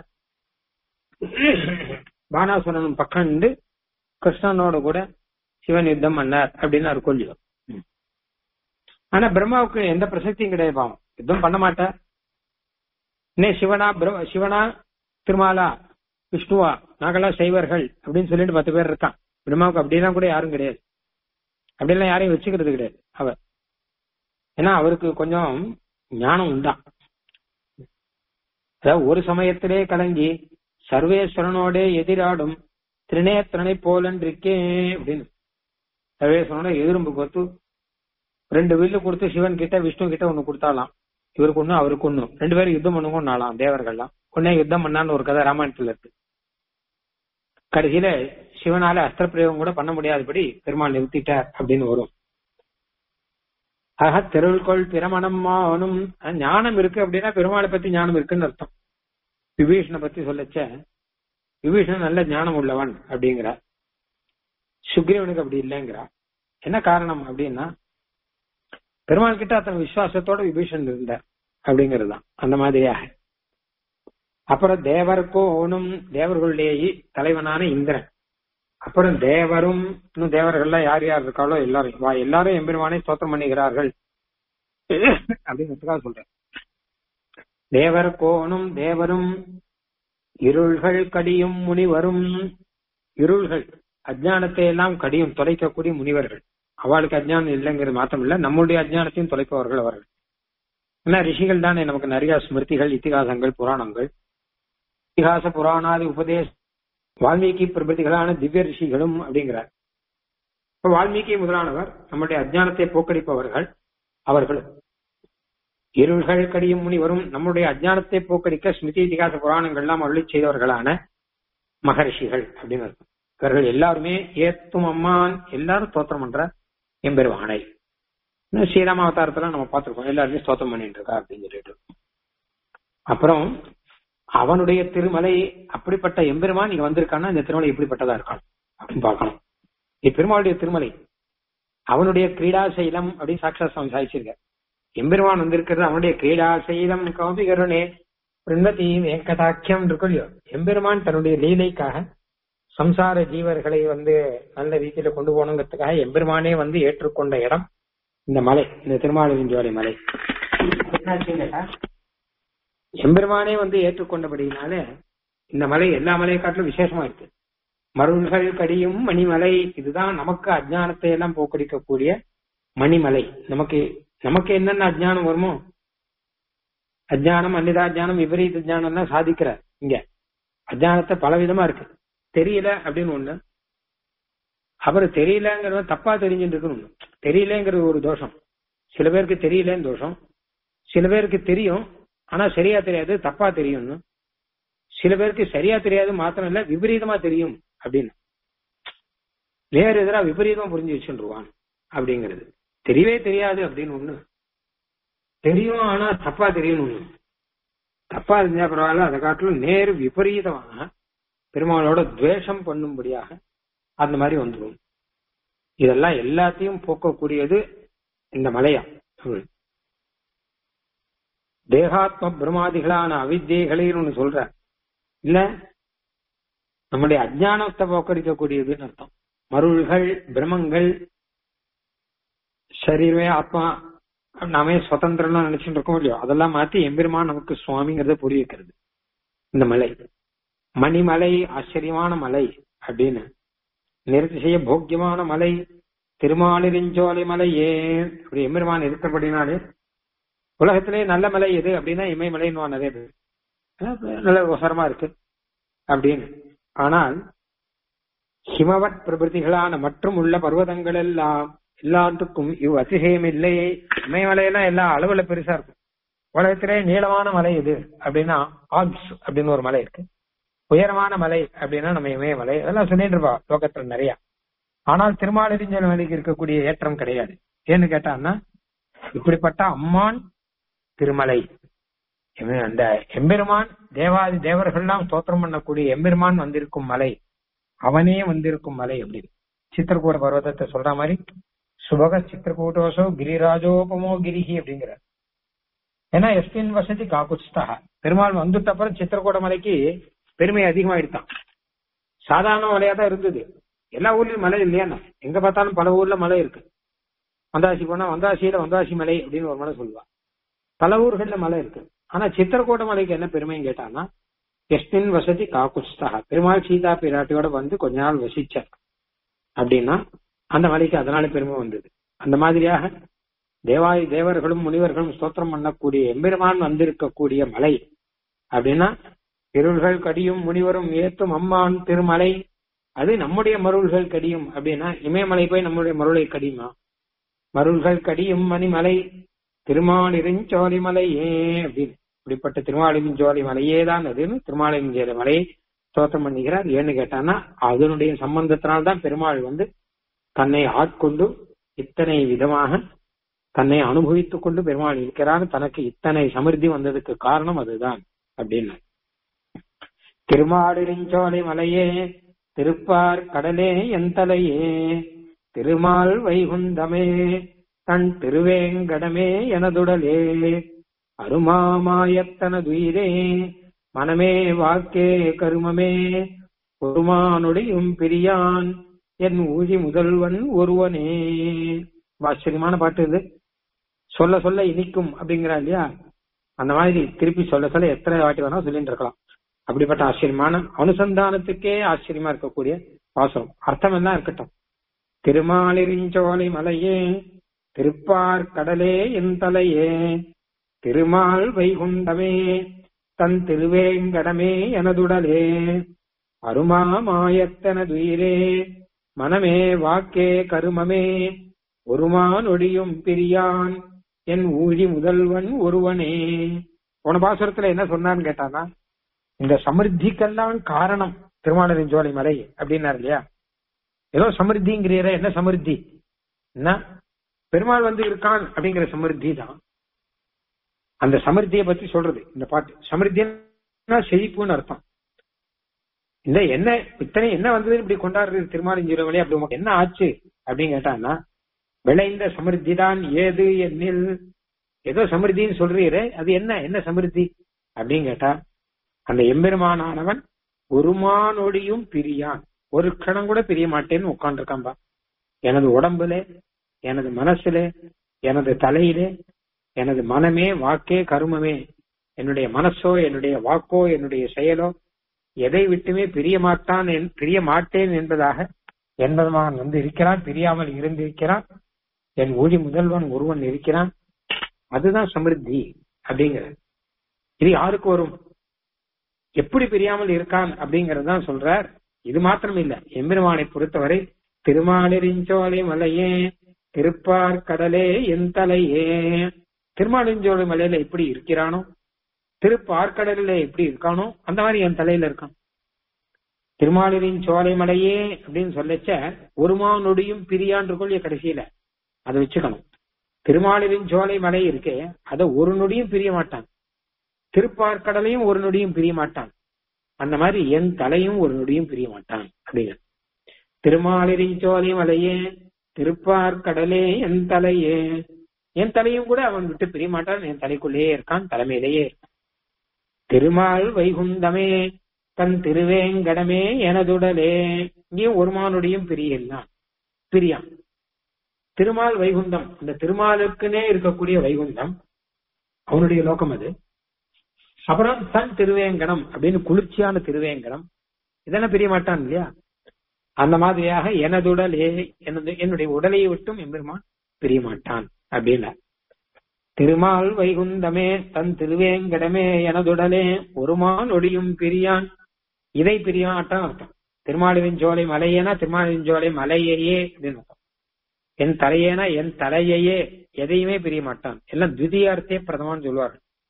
பானாசுரன் பக்கம் நின்று கிருஷ்ணனோட கூட சிவன் யுத்தம் பண்ணார் அப்படின்னு அவர் கொள்ளியும் ஆனா பிரம்மாவுக்கு எந்த பிரசக்தியும் கிடையாது பாவம் யுத்தம் பண்ண மாட்டார் இன்னே சிவனா பிர- சிவனா திருமாலா விஷ்ணுவா நாங்கெல்லாம் செய்வர்கள் அப்படின்னு சொல்லிட்டு பத்து பேர் இருக்கான் பிரம்மாவுக்கு அப்படிலாம் கூட யாரும் கிடையாது அப்படிலாம் யாரையும் வச்சுக்கிறது கிடையாது அவர் ஏன்னா அவருக்கு கொஞ்சம் ஞானம் உண்டான் அதாவது ஒரு சமயத்திலே கலங்கி சர்வேஸ்வரனோட எதிராடும் திரிநேத்திரனை போலன்றிருக்கே அப்படின்னு சர்வேஸ்வரனோட எதிர்ம்பு கொடுத்து ரெண்டு வில்லு கொடுத்து சிவன் கிட்ட விஷ்ணு கிட்ட ஒண்ணு கொடுத்தாலாம் இவருக்கு ஒண்ணு அவருக்கு ஒண்ணு ரெண்டு பேரும் யுத்தம் பண்ணுங்க நாளாம் தேவர்கள்லாம் உடனே யுத்தம் பண்ணான்னு ஒரு கதை ராமாயணத்துல இருக்கு கடைசியில சிவனால அஸ்திர பிரயோகம் கூட பண்ண முடியாதபடி பெருமாள் நிறுத்திட்டார் அப்படின்னு வரும் ஆக தெருள்கொள் பிரமணமானும் ஞானம் இருக்கு அப்படின்னா பெருமாளை பத்தி ஞானம் இருக்குன்னு அர்த்தம் விபீஷனை பத்தி சொல்லச்ச விபீஷணன் நல்ல ஞானம் உள்ளவன் அப்படிங்கிறார் சுக்ரீவனுக்கு அப்படி இல்லைங்கிறா என்ன காரணம் அப்படின்னா பெருமாள் கிட்ட அத்தனை விசுவாசத்தோட விபீஷன் இருந்தார் அப்படிங்கிறது தான் அந்த மாதிரியாக அப்புறம் தேவருக்கும் ஓனும் தேவர்களுடைய தலைவனான இந்திரன் அப்புறம் தேவரும் இன்னும் தேவர்கள்லாம் யார் யார் இருக்காளோ எல்லாரும் வா எல்லாரும் எம்பெருமானை ஸ்தோத்திரம் பண்ணுகிறார்கள் அப்படிங்கிறதுக்காக சொல்றேன் தேவர் கோணும் தேவரும் இருள்கள் கடியும் முனிவரும் இருள்கள் அஜ்ஞானத்தை எல்லாம் கடியும் தொலைக்கக்கூடிய முனிவர்கள் அவளுக்கு அஜ்ஞானம் இல்லைங்கிறது மாத்திரம் இல்ல நம்முடைய அஜ்ஞானத்தையும் தொலைப்பவர்கள் அவர்கள் ஏன்னா ரிஷிகள் தானே நமக்கு நிறைய ஸ்மிருதிகள் இத்திகாசங்கள் புராணங்கள் இதிகாச புராணாதி உபதேச வால்மீகி பிரபதிகளான திவ்ய ரிஷிகளும் அப்படிங்கிறார் இப்ப வால்மீகி முதலானவர் நம்முடைய அஜ்ஞானத்தை போக்கடிப்பவர்கள் அவர்கள் இருள்கள் கடியும் முனிவரும் நம்முடைய அஜ்ஞானத்தை போக்கடிக்க ஸ்மிருதி இதிகாச புராணங்கள்லாம் அருளி செய்தவர்களான மகரிஷிகள் அப்படின்னு அர்த்தம் இவர்கள் எல்லாருமே ஏத்தும் அம்மான் எல்லாரும் தோத்திரம் பண்ற எம்பெருவானை இன்னும் ஸ்ரீராம அவதாரத்துல நம்ம பார்த்திருக்கோம் எல்லாருமே ஸ்தோத்திரம் பண்ணிட்டு இருக்கா அப்படின்னு சொல்லிட்டு அப்புறம் அவனுடைய திருமலை அப்படிப்பட்ட எம்பெருமான் இங்க வந்திருக்கான்னா இந்த திருமலை எப்படிப்பட்டதா இருக்கான் அப்படின்னு பார்க்கணும் இது பெருமாளுடைய திருமலை அவனுடைய கிரீடாசைலம் அப்படின்னு சாட்சா சுவாமி சாதிச்சிருக்க எம்பெருமான் வந்திருக்கிறது அவனுடைய கிரீடாசைலம் கௌபிகருணே பிருந்ததி ஏகதாக்கியம் இருக்கும் இல்லையோ எம்பெருமான் தன்னுடைய லீலைக்காக சம்சார ஜீவர்களை வந்து நல்ல ரீதியில கொண்டு போகணுங்கிறதுக்காக எம்பெருமானே வந்து ஏற்றுக்கொண்ட இடம் இந்த மலை இந்த திருமாலிருஞ்சோலை மலை என்னாச்சுன்னு கேட்டா எம்பெருமானே வந்து ஏற்றுக்கொண்டபடினால இந்த மலை எல்லா மலையை காட்டிலும் விசேஷமா இருக்கு மருள்கள் கடியும் மணிமலை இதுதான் நமக்கு அஜ்ஞானத்தை எல்லாம் போக்கடிக்கக்கூடிய மணிமலை நமக்கு நமக்கு என்னென்ன அஜ்ஞானம் வருமோ அஜ்ஞானம் அன்னிதாஜானம் விபரீத ஜானம் தான் சாதிக்கிறார் இங்க அஜ்ஞானத்தை பல விதமா இருக்கு தெரியல அப்படின்னு ஒண்ணு அப்புறம் தெரியலங்கிறது தப்பா தெரிஞ்சுட்டு இருக்குன்னு ஒண்ணு. தெரியலங்கிறது ஒரு தோஷம் சில பேருக்கு தெரியலன்னு தோஷம் சில பேருக்கு தெரியும் ஆனா சரியா தெரியாது தப்பா தெரியும்னு சில பேருக்கு சரியா தெரியாது மாத்திரம் இல்ல விபரீதமா தெரியும் அப்படின்னு வேற எதிரா விபரீதமா புரிஞ்சு வச்சுருவான் அப்படிங்கிறது தெரியவே தெரியாது அப்படின்னு ஒண்ணு தெரியும் ஆனா தப்பா தெரியும் ஒண்ணு தப்பா இருந்தா பரவாயில்ல அதை காட்டிலும் நேர் விபரீதமான பெருமாளோட துவேஷம் பண்ணும்படியாக அந்த மாதிரி வந்துடும் இதெல்லாம் எல்லாத்தையும் போக்கக்கூடியது இந்த மலையா தேகாத்ம பிரமாதிகளான அவித்தியைகளையும் ஒண்ணு சொல்ற இல்ல நம்முடைய அஜ்ஞானத்தை போக்கடிக்கக்கூடியதுன்னு அர்த்தம் மருள்கள் பிரமங்கள் சரீரமே ஆத்மா நாமே சுதந்திரம் நினைச்சுட்டு இருக்கோம் இல்லையோ அதெல்லாம் மாத்தி எம்பெருமான் நமக்கு சுவாமிங்கிறத புரிய வைக்கிறது இந்த மலை மணிமலை ஆச்சரியமான மலை அப்படின்னு நிறுத்தி செய்ய போக்கியமான மலை திருமாலிருஞ்சோலை மலை ஏன் அப்படி எம்பெருமான் இருக்கிறபடினாலே உலகத்திலே நல்ல மலை எது அப்படின்னா இமயமலைன்னு நிறைய பேர் அஹ் நல்ல உசரமா இருக்கு அப்படின்னு ஆனால் ஹிமவத் பிரபதிகளான மற்றும் உள்ள பர்வதங்கள் எல்லாம் எல்லாத்துக்கும் இவ் அதிசயம் இல்லை இமயமலையெல்லாம் எல்லா அளவுல பெருசா இருக்கும் உலகத்திலே நீளமான மலை எது அப்படின்னா ஆல்ப்ஸ் அப்படின்னு ஒரு மலை இருக்கு உயரமான மலை அப்படின்னா நம்ம இமயமலை அதெல்லாம் சொல்லிட்டு இருப்பா லோகத்துல நிறைய ஆனால் திருமாலிருஞ்சல் மலைக்கு இருக்கக்கூடிய ஏற்றம் கிடையாது ஏன்னு கேட்டான்னா இப்படிப்பட்ட அம்மான் திருமலை இவன் அந்த எம்பெருமான் தேவாதி தேவர்கள்லாம் தோத்திரம் பண்ணக்கூடிய எம்பெருமான் வந்திருக்கும் மலை அவனே வந்திருக்கும் மலை அப்படின்னு சித்திரக்கூட பர்வதத்தை சொல்ற மாதிரி சுபக சித்திரக்கூட்டோசோ கிரிராஜோபமோ கிரிஹி அப்படிங்கிற ஏன்னா எஸ்பின் வசதி காக்குஸ்தா பெருமாள் வந்துட்ட அப்புறம் சித்திரக்கூட மலைக்கு பெருமை அதிகமாயிடுதான் சாதாரண மலையா தான் இருந்தது எல்லா ஊர்லயும் மலை இல்லையா எங்க பார்த்தாலும் பல ஊர்ல மலை இருக்கு வந்தாசி போனா வந்தாசியில வந்தாசி மலை அப்படின்னு ஒரு மலை சொல்லுவா பல ஊர்கள்ல மலை இருக்கு ஆனா சித்திரக்கூட மலைக்கு என்ன பெருமைன்னு கேட்டான்னா எஸ்மின் வசதி காக்குஸ்தா பெருமாள் சீதா பிராட்டியோட வந்து கொஞ்ச நாள் வசிச்சார் அப்படின்னா அந்த மலைக்கு அதனால பெருமை வந்தது அந்த மாதிரியாக தேவாதி தேவர்களும் முனிவர்களும் ஸ்தோத்திரம் பண்ணக்கூடிய எம்பெருமான் வந்திருக்கக்கூடிய மலை அப்படின்னா திருள்கள் கடியும் முனிவரும் ஏத்தும் அம்மான் திருமலை அது நம்முடைய மருள்கள் கடியும் அப்படின்னா இமயமலை போய் நம்முடைய மருளை கடியுமா மருள்கள் கடியும் மணிமலை திருமாலிருஞ்சோலை மலையே அப்படின்னு இப்படிப்பட்ட திருமாலிருஞ்சோலை மலையே தான் அதுன்னு திருமாலிருஞ்சோலை மலையை ஸ்தோத்திரம் பண்ணுகிறார் ஏன்னு கேட்டான்னா அதனுடைய சம்பந்தத்தினால்தான் பெருமாள் வந்து தன்னை ஆட்கொண்டு இத்தனை விதமாக தன்னை அனுபவித்துக் கொண்டு பெருமாள் இருக்கிறார் தனக்கு இத்தனை சமிருத்தி வந்ததுக்கு காரணம் அதுதான் அப்படின்னு திருமாலிருஞ்சோலை மலையே திருப்பார் கடலே எந்தலையே திருமால் வைகுந்தமே தன் திருவேங்கடமே எனதுடலே அருமாமாயத்தனதுயிரே மனமே வாக்கே கருமமே ஒருமானுடையும் பிரியான் என் ஊழி முதல்வன் ஒருவனே ஆச்சரியமான பாட்டு இது சொல்ல சொல்ல இனிக்கும் அப்படிங்கிறா இல்லையா அந்த மாதிரி திருப்பி சொல்ல சொல்ல எத்தனை வாட்டி வேணா சொல்லிட்டு இருக்கலாம் அப்படிப்பட்ட ஆச்சரியமான அனுசந்தானத்துக்கே ஆச்சரியமா இருக்கக்கூடிய வாசகம் அர்த்தம் எல்லாம் இருக்கட்டும் திருமாலிருஞ்சோலை மலையே திருப்பார் கடலே என் தலையே திருமால் வைகுண்டமே தன் திருவேங்கடமே எனதுடலே அருமா மாயத்தனதுயிரே மனமே வாக்கே கருமமே ஒருமான் ஒடியும் பிரியான் என் ஊழி முதல்வன் ஒருவனே போன பாசுரத்துல என்ன சொன்னான்னு கேட்டானா இந்த சமிருத்திக்கெல்லாம் காரணம் திருமாலிருஞ்சோலை மலை அப்படின்னாரு இல்லையா ஏதோ சமிருத்திங்கிறீர என்ன சமிருத்தி என்ன பெருமாள் வந்து இருக்கான் அப்படிங்கிற சமிருத்தி தான் அந்த சமிருத்தியை பத்தி சொல்றது இந்த பாட்டு சமிருத்தினா செழிப்புன்னு அர்த்தம் இந்த என்ன இத்தனை என்ன வந்தது இப்படி கொண்டாடுறது திருமாலிஞ்சீரமலை அப்படி உமக்கு என்ன ஆச்சு அப்படின்னு கேட்டான்னா விளைந்த சமிருத்தி தான் ஏது என்னில் ஏதோ சமிருத்தின்னு சொல்றீரே அது என்ன என்ன சமிருத்தி அப்படின்னு கேட்டா அந்த எம்பெருமானானவன் ஒருமானோடியும் பிரியான் ஒரு கணம் கூட பிரிய மாட்டேன்னு உட்காந்துருக்கான்பா எனது உடம்புல எனது மனசுல எனது தலையிலே எனது மனமே வாக்கே கருமமே என்னுடைய மனசோ என்னுடைய வாக்கோ என்னுடைய செயலோ எதை விட்டுமே பிரிய மாட்டான் பிரிய மாட்டேன் என்பதாக என்பதுமான் வந்து இருக்கிறான் பிரியாமல் இருந்திருக்கிறான் என் ஊழி முதல்வன் ஒருவன் இருக்கிறான் அதுதான் சமிருத்தி அப்படிங்கிறது இது யாருக்கு வரும் எப்படி பிரியாமல் இருக்கான் அப்படிங்கறது தான் சொல்றார் இது மாத்திரம் இல்ல எம்பெருமானை பொறுத்தவரை திருமாலிருஞ்சோலை மலையே திருப்பார் கடலே என் தலையே திருமாலிருஞ்சோலை மலையில எப்படி இருக்கிறானோ திருப்பார்கடலில எப்படி இருக்கானோ அந்த மாதிரி என் தலையில இருக்கான் திருமாலிரின் சோலை மலையே அப்படின்னு சொல்லச்ச ஒருமா நொடியும் பிரியான் கொள்ளிய கடைசியில அதை வச்சுக்கணும் திருமாலிரின் சோலை மலை இருக்கே அதை ஒரு நொடியும் பிரிய மாட்டான் திருப்பார்கடலையும் ஒரு நொடியும் பிரிய மாட்டான் அந்த மாதிரி என் தலையும் ஒரு நொடியும் பிரிய மாட்டான் அப்படிங்க திருமாலிரின் சோலை மலையே திருப்பார்கடலே என் தலையே என் தலையும் கூட அவன் விட்டு பிரிய மாட்டான் என் தலைக்குள்ளேயே இருக்கான் தலைமையிலேயே இருக்கான் திருமால் வைகுந்தமே தன் திருவேங்கடமே எனதுடலே இங்கேயும் ஒருமானுடையும் பிரியலாம் பிரியான் திருமால் வைகுந்தம் இந்த திருமாலுக்குனே இருக்கக்கூடிய வைகுந்தம் அவனுடைய லோகம் அது அப்புறம் தன் திருவேங்கடம் அப்படின்னு குளிர்ச்சியான திருவேங்கடம் இதெல்லாம் பிரிய மாட்டான் இல்லையா அந்த மாதிரியாக எனதுடலே எனது என்னுடைய உடலையை விட்டும் எம்பெருமான் பிரிய மாட்டான் அப்படின்னா திருமால் வைகுந்தமே தன் திருவேங்கடமே எனதுடலே ஒருமான் ஒடியும் பிரியான் இதை பிரியாட்டான் அர்த்தம் திருமாலின் ஜோலை மலையேனா திருமாலின் ஜோலை மலையையே அப்படின்னு அர்த்தம் என் தலையேனா என் தலையையே எதையுமே பிரிய மாட்டான் எல்லாம் துதியார்த்தே பிரதமான்னு சொல்லுவார்கள்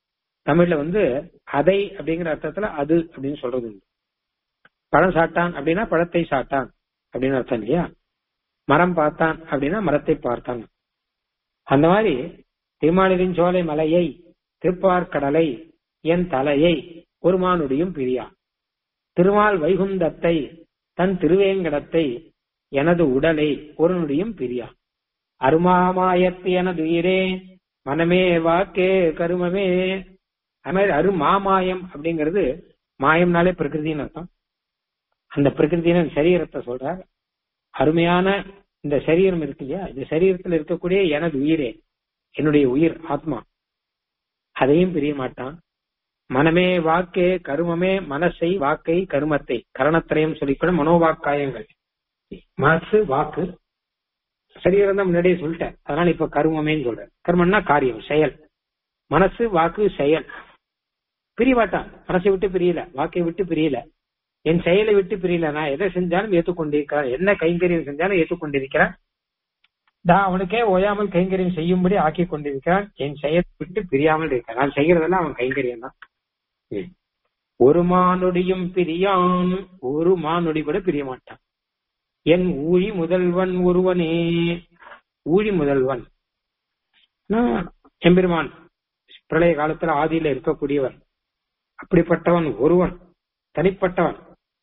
தமிழ்ல வந்து அதை அப்படிங்கிற அர்த்தத்துல அது அப்படின்னு சொல்றது உண்டு பழம் சாட்டான் அப்படின்னா பழத்தை சாட்டான் அப்படின்னு அர்த்தம் இல்லையா மரம் பார்த்தான் அப்படின்னா மரத்தை பார்த்தான் அந்த மாதிரி திருமாலிரின் சோலை மலையை திருப்பார்கடலை என் தலையை ஒரு மானுடியும் பிரியா திருமால் வைகுந்தத்தை தன் திருவேங்கடத்தை எனது உடலை ஒரு நொடியும் பிரியா அருமாமாயத்து எனது உயிரே மனமே வாக்கே கருமமே அது மாதிரி அருமாமாயம் அப்படிங்கிறது மாயம்னாலே பிரகிருதின்னு அர்த்தம் அந்த பிரகிருதியின் சரீரத்தை சொல்ற அருமையான இந்த சரீரம் இருக்கு இல்லையா இந்த சரீரத்தில் இருக்கக்கூடிய எனது உயிரே என்னுடைய உயிர் ஆத்மா அதையும் பிரிய மாட்டான் மனமே வாக்கே கருமமே மனசை வாக்கை கருமத்தை கரணத்திரையும் சொல்லிக்கூட மனோவாக்காயங்கள் மனசு வாக்கு சரீரம் தான் முன்னாடியே சொல்லிட்டேன் அதனால இப்ப கருமமேன்னு சொல்றேன் கர்மம்னா காரியம் செயல் மனசு வாக்கு செயல் பிரிய மாட்டான் மனசை விட்டு பிரியல வாக்கை விட்டு பிரியல என் செயலை விட்டு பிரியல நான் எதை செஞ்சாலும் ஏற்றுக்கொண்டிருக்கிறேன் என்ன கைங்கரியம் செஞ்சாலும் ஏற்றுக்கொண்டிருக்கிறேன் நான் அவனுக்கே ஓயாமல் கைங்கரியம் செய்யும்படி ஆக்கி கொண்டிருக்கிறான் என் செயலை விட்டு பிரியாமல் இருக்கிறான் நான் செய்யறதெல்லாம் அவன் கைங்கரியம் தான் ஒரு மானுடியும் பிரியான் ஒரு மானுடி கூட பிரிய மாட்டான் என் ஊழி முதல்வன் ஒருவனே ஊழி முதல்வன் எம்பெருமான் பிரளய காலத்துல ஆதியில இருக்கக்கூடியவன் அப்படிப்பட்டவன் ஒருவன் தனிப்பட்டவன்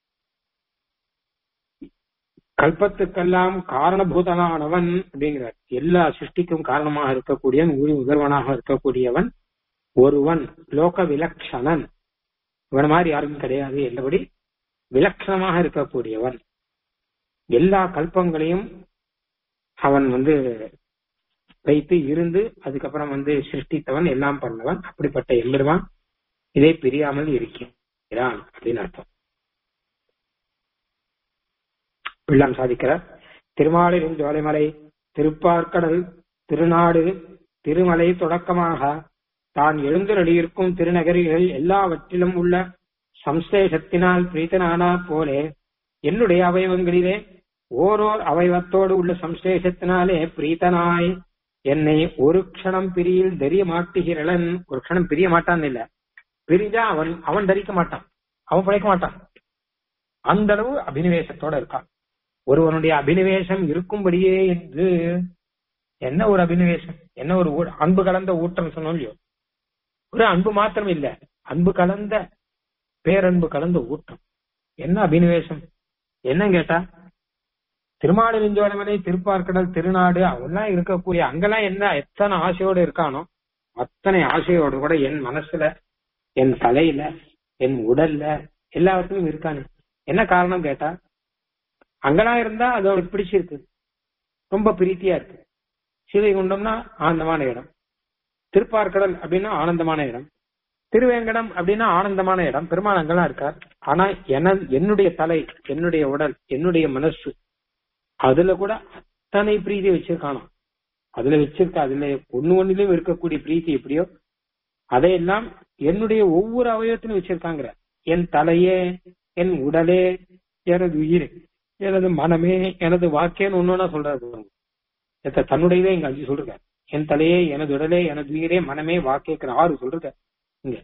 கல்பத்துக்கெல்லாம் காரணபூதனானவன் அப்படிங்கிறார் எல்லா சிருஷ்டிக்கும் காரணமாக இருக்கக்கூடியவன் ஊழி முதல்வனாக இருக்கக்கூடியவன் ஒருவன் லோக விலக்ஷணன் இவன் மாதிரி யாரும் கிடையாது என்றபடி விலட்சணமாக இருக்கக்கூடியவன் எல்லா கல்பங்களையும் அவன் வந்து வைத்து இருந்து அதுக்கப்புறம் வந்து சிருஷ்டித்தவன் எல்லாம் பண்ணவன் அப்படிப்பட்ட எம்பெருமான் இதை பிரியாமல் இருக்கிறான் அப்படின்னு அர்த்தம் பிள்ளாம் சாதிக்கிறார் திருமாலின் ஜோலைமலை திருப்பார்கடல் திருநாடு திருமலை தொடக்கமாக தான் எழுந்தருளியிருக்கும் திருநகரிகள் எல்லாவற்றிலும் உள்ள சம்சேஷத்தினால் பிரீத்தனானா போலே என்னுடைய அவயவங்களிலே ஓரோர் அவயவத்தோடு உள்ள சம்சேஷத்தினாலே பிரீத்தனாய் என்னை ஒரு க்ஷணம் பிரியில் தெரிய மாட்டுகிறளன் ஒரு க்ஷணம் பிரிய மாட்டான் இல்ல பிரிஞ்சா அவன் அவன் தரிக்க மாட்டான் அவன் படைக்க மாட்டான் அந்த அளவு அபினிவேசத்தோட இருக்கான் ஒருவனுடைய அபினிவேசம் இருக்கும்படியே என்று என்ன ஒரு அபினிவேசம் என்ன ஒரு அன்பு கலந்த ஊட்டம் சொன்னோம் இல்லையோ ஒரு அன்பு மாத்திரம் இல்ல அன்பு கலந்த பேரன்பு கலந்த ஊட்டம் என்ன அபினிவேசம் என்ன கேட்டா திருமாலிருஞ்சோழமலை திருப்பார்கடல் திருநாடு அவெல்லாம் இருக்கக்கூடிய அங்கெல்லாம் என்ன எத்தனை ஆசையோடு இருக்கானோ அத்தனை ஆசையோடு கூட என் மனசுல என் தலையில என் உடல்ல எல்லாத்துலயும் இருக்கானு என்ன காரணம் கேட்டா அங்கெல்லாம் இருந்தா அது அவனுக்கு பிடிச்சிருக்கு ரொம்ப பிரீத்தியா இருக்கு சிவைகுண்டம்னா ஆனந்தமான இடம் திருப்பார்கடல் அப்படின்னா ஆனந்தமான இடம் திருவேங்கடம் அப்படின்னா ஆனந்தமான இடம் பெருமாள் அங்கெல்லாம் இருக்கார் ஆனா என என்னுடைய தலை என்னுடைய உடல் என்னுடைய மனசு அதுல கூட அத்தனை பிரீதி வச்சிருக்கானோ அதுல வச்சிருக்க அதுல ஒண்ணு ஒண்ணுலயும் இருக்கக்கூடிய பிரீத்தி எப்படியோ அதையெல்லாம் என்னுடைய ஒவ்வொரு அவயவத்திலும் வச்சிருக்காங்கிற என் தலையே என் உடலே எனது உயிர் எனது மனமே எனது வாக்கேன்னு ஒன்னொன்னா சொல்றாரு தன்னுடையதே இங்க அஞ்சு சொல்றாரு என் தலையே எனது உடலே எனது உயிரே மனமே வாக்கேக்கிற ஆறு சொல்றாரு இங்க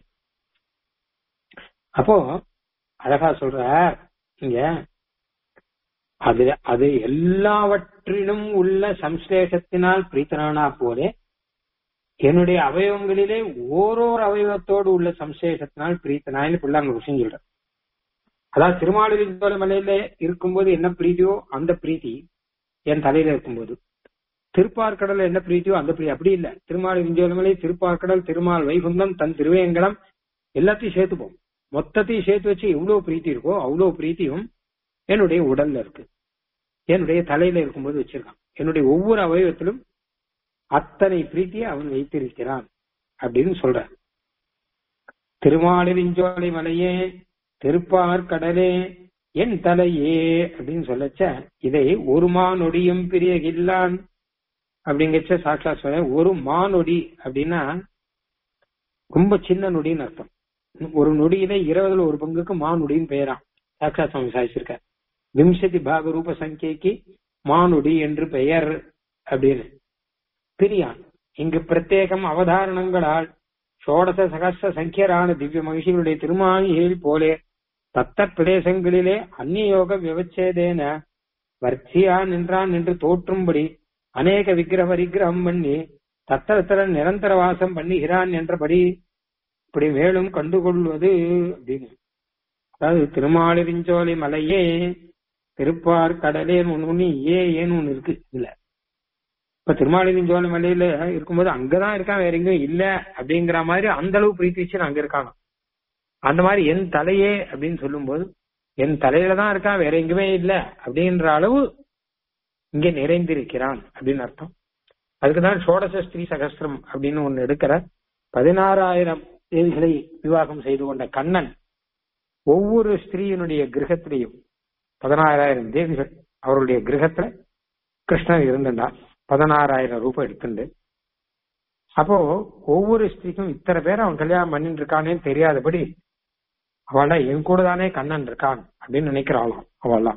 அப்போ அழகா சொல்ற இங்க அது அது எல்லாவற்றிலும் உள்ள சம்ஸ்லேஷத்தினால் பிரீத்தனானா போலே என்னுடைய அவயவங்களிலே ஓரோர் அவயவத்தோடு உள்ள சம்சேஷத்தினால் பிரீத்தனாயின்னு பிள்ளாங்க விஷயம் சொல்ற அதாவது திருமாலிருந்தோல மலையில இருக்கும்போது என்ன பிரீதியோ அந்த பிரீத்தி என் தலையில இருக்கும்போது திருப்பார்கடல் என்ன பிரீத்தியோ அந்த பிரீதி அப்படி இல்ல திருமாலிருஞ்சோல மலை திருப்பார்கடல் திருமால் வைகுந்தம் தன் திருவேங்கடம் எல்லாத்தையும் சேர்த்துப்போம் மொத்தத்தையும் சேர்த்து வச்சு எவ்வளவு பிரீத்தி இருக்கோ அவ்வளவு பிரீத்தியும் என்னுடைய உடல்ல இருக்கு என்னுடைய தலையில இருக்கும்போது வச்சிருக்கான் என்னுடைய ஒவ்வொரு அவயவத்திலும் அத்தனை பிரீத்தியை அவன் வைத்திருக்கிறான் அப்படின்னு சொல்ற திருமாலிருஞ்சோலை மலையே திருப்பார் கடலே என் தலையே அப்படின்னு சொல்லச்ச இதை ஒரு மானொடியும் பிரியகில்லான் அப்படிங்கச்ச சாட்சா சொல்ல ஒரு மானொடி அப்படின்னா ரொம்ப சின்ன நொடின்னு அர்த்தம் ஒரு நொடியில இருபதுல ஒரு பங்குக்கு மானொடின்னு பெயரான் சாட்சா சுவாமி சாதிச்சிருக்க விம்சதி பாக ரூப சங்கிக்கு மானுடி என்று பெயர் அப்படின்னு பிரியான் இங்கு பிரத்யேகம் அவதாரணங்களால் சோடச சகச சங்கியரான திவ்ய மகிழ்ச்சிகளுடைய திருமாளிகையில் போலே தத்த பிரதேசங்களிலே அந்நிய யோக விவச்சேதேன வர்ச்சியா நின்றான் என்று தோற்றும்படி அநேக விக்கிரக விக்கிரகம் பண்ணி தத்தரத்தர நிரந்தர வாசம் பண்ணுகிறான் என்றபடி இப்படி மேலும் கண்டுகொள்வது அப்படின்னு அதாவது திருமாலிருஞ்சோலை மலையே திருப்பார் கடலே ஒண்ணு ஏ ஏன்னு ஒண்ணு இருக்கு இதுல இப்ப திருமாலிருஞ்சோலை மலையில இருக்கும்போது அங்கதான் இருக்கான் வேற எங்கேயும் இல்ல அப்படிங்கிற மாதிரி அந்த அளவு பிரீத்தி வச்சு அங்க இருக்காங்க அந்த மாதிரி என் தலையே அப்படின்னு சொல்லும்போது என் தலையில தான் இருக்கான் வேற எங்குமே இல்ல அப்படின்ற அளவு இங்க நிறைந்திருக்கிறான் அப்படின்னு அர்த்தம் அதுக்குதான் சோடச ஸ்திரீ சகஸ்திரம் அப்படின்னு ஒண்ணு எடுக்கிற பதினாறாயிரம் தேவிகளை விவாகம் செய்து கொண்ட கண்ணன் ஒவ்வொரு ஸ்திரீயினுடைய கிரகத்திலையும் பதினாறாயிரம் தேவிகள் அவருடைய கிரகத்துல கிருஷ்ணன் இருந்துட்டான் பதினாறாயிரம் ரூபாய் எடுத்துண்டு அப்போ ஒவ்வொரு ஸ்திரீக்கும் இத்தனை பேர் அவன் கல்யாணம் பண்ணிட்டு இருக்கானேன்னு தெரியாதபடி அவள என் கூட தானே கண்ணன் இருக்கான் அப்படின்னு நினைக்கிறாளாம் அவள்லாம்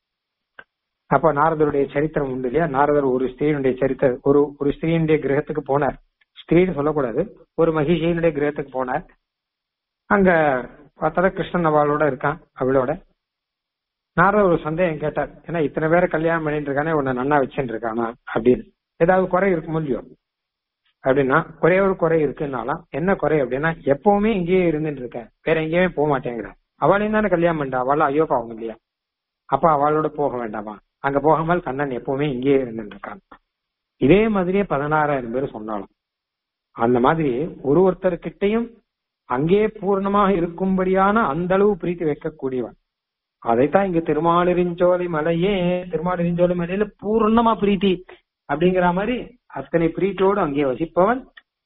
அப்ப நாரதருடைய சரித்திரம் உண்டு இல்லையா நாரதர் ஒரு ஸ்திரீனுடைய சரித்திர ஒரு ஒரு ஸ்திரீனுடைய கிரகத்துக்கு போனார் ஸ்திரீன்னு சொல்லக்கூடாது ஒரு மகிஷியினுடைய கிரகத்துக்கு போனார் அங்க பார்த்தா கிருஷ்ணன் அவளோட இருக்கான் அவளோட நாரதர் ஒரு சந்தேகம் கேட்டார் ஏன்னா இத்தனை பேரை கல்யாணம் பண்ணிட்டு இருக்கானே உன்னை நன்னா வச்சுட்டு இருக்கானா அப்படின்னு ஏதாவது குறை இருக்கும் இல்லையோ அப்படின்னா ஒரே ஒரு குறை இருக்குன்னாலாம் என்ன குறை அப்படின்னா எப்பவுமே இங்கேயே இருந்துட்டு இருக்கேன் வேற எங்கேயுமே போக மாட்டேங்கிறேன் அவளையும் தானே கல்யாணம் பண்ணிட்டா அவள ஐயோ பாவம் இல்லையா அப்ப அவளோட போக வேண்டாமா அங்க போகாமல் கண்ணன் எப்பவுமே இங்கேயே இருந்துட்டு இருக்கான் இதே மாதிரியே பதினாறாயிரம் பேர் சொன்னாலும் அந்த மாதிரி ஒரு ஒருத்தர்கிட்டையும் அங்கே பூர்ணமாக இருக்கும்படியான அந்த அளவு பிரீத்தி வைக்கக்கூடியவன் அதைத்தான் இங்க திருமாலிருஞ்சோலை மலையே திருமாலிருஞ்சோலை மலையில பூர்ணமா பிரீத்தி அப்படிங்கிற மாதிரி அத்தனை பிரீத்தியோடு அங்கே வசிப்பவன்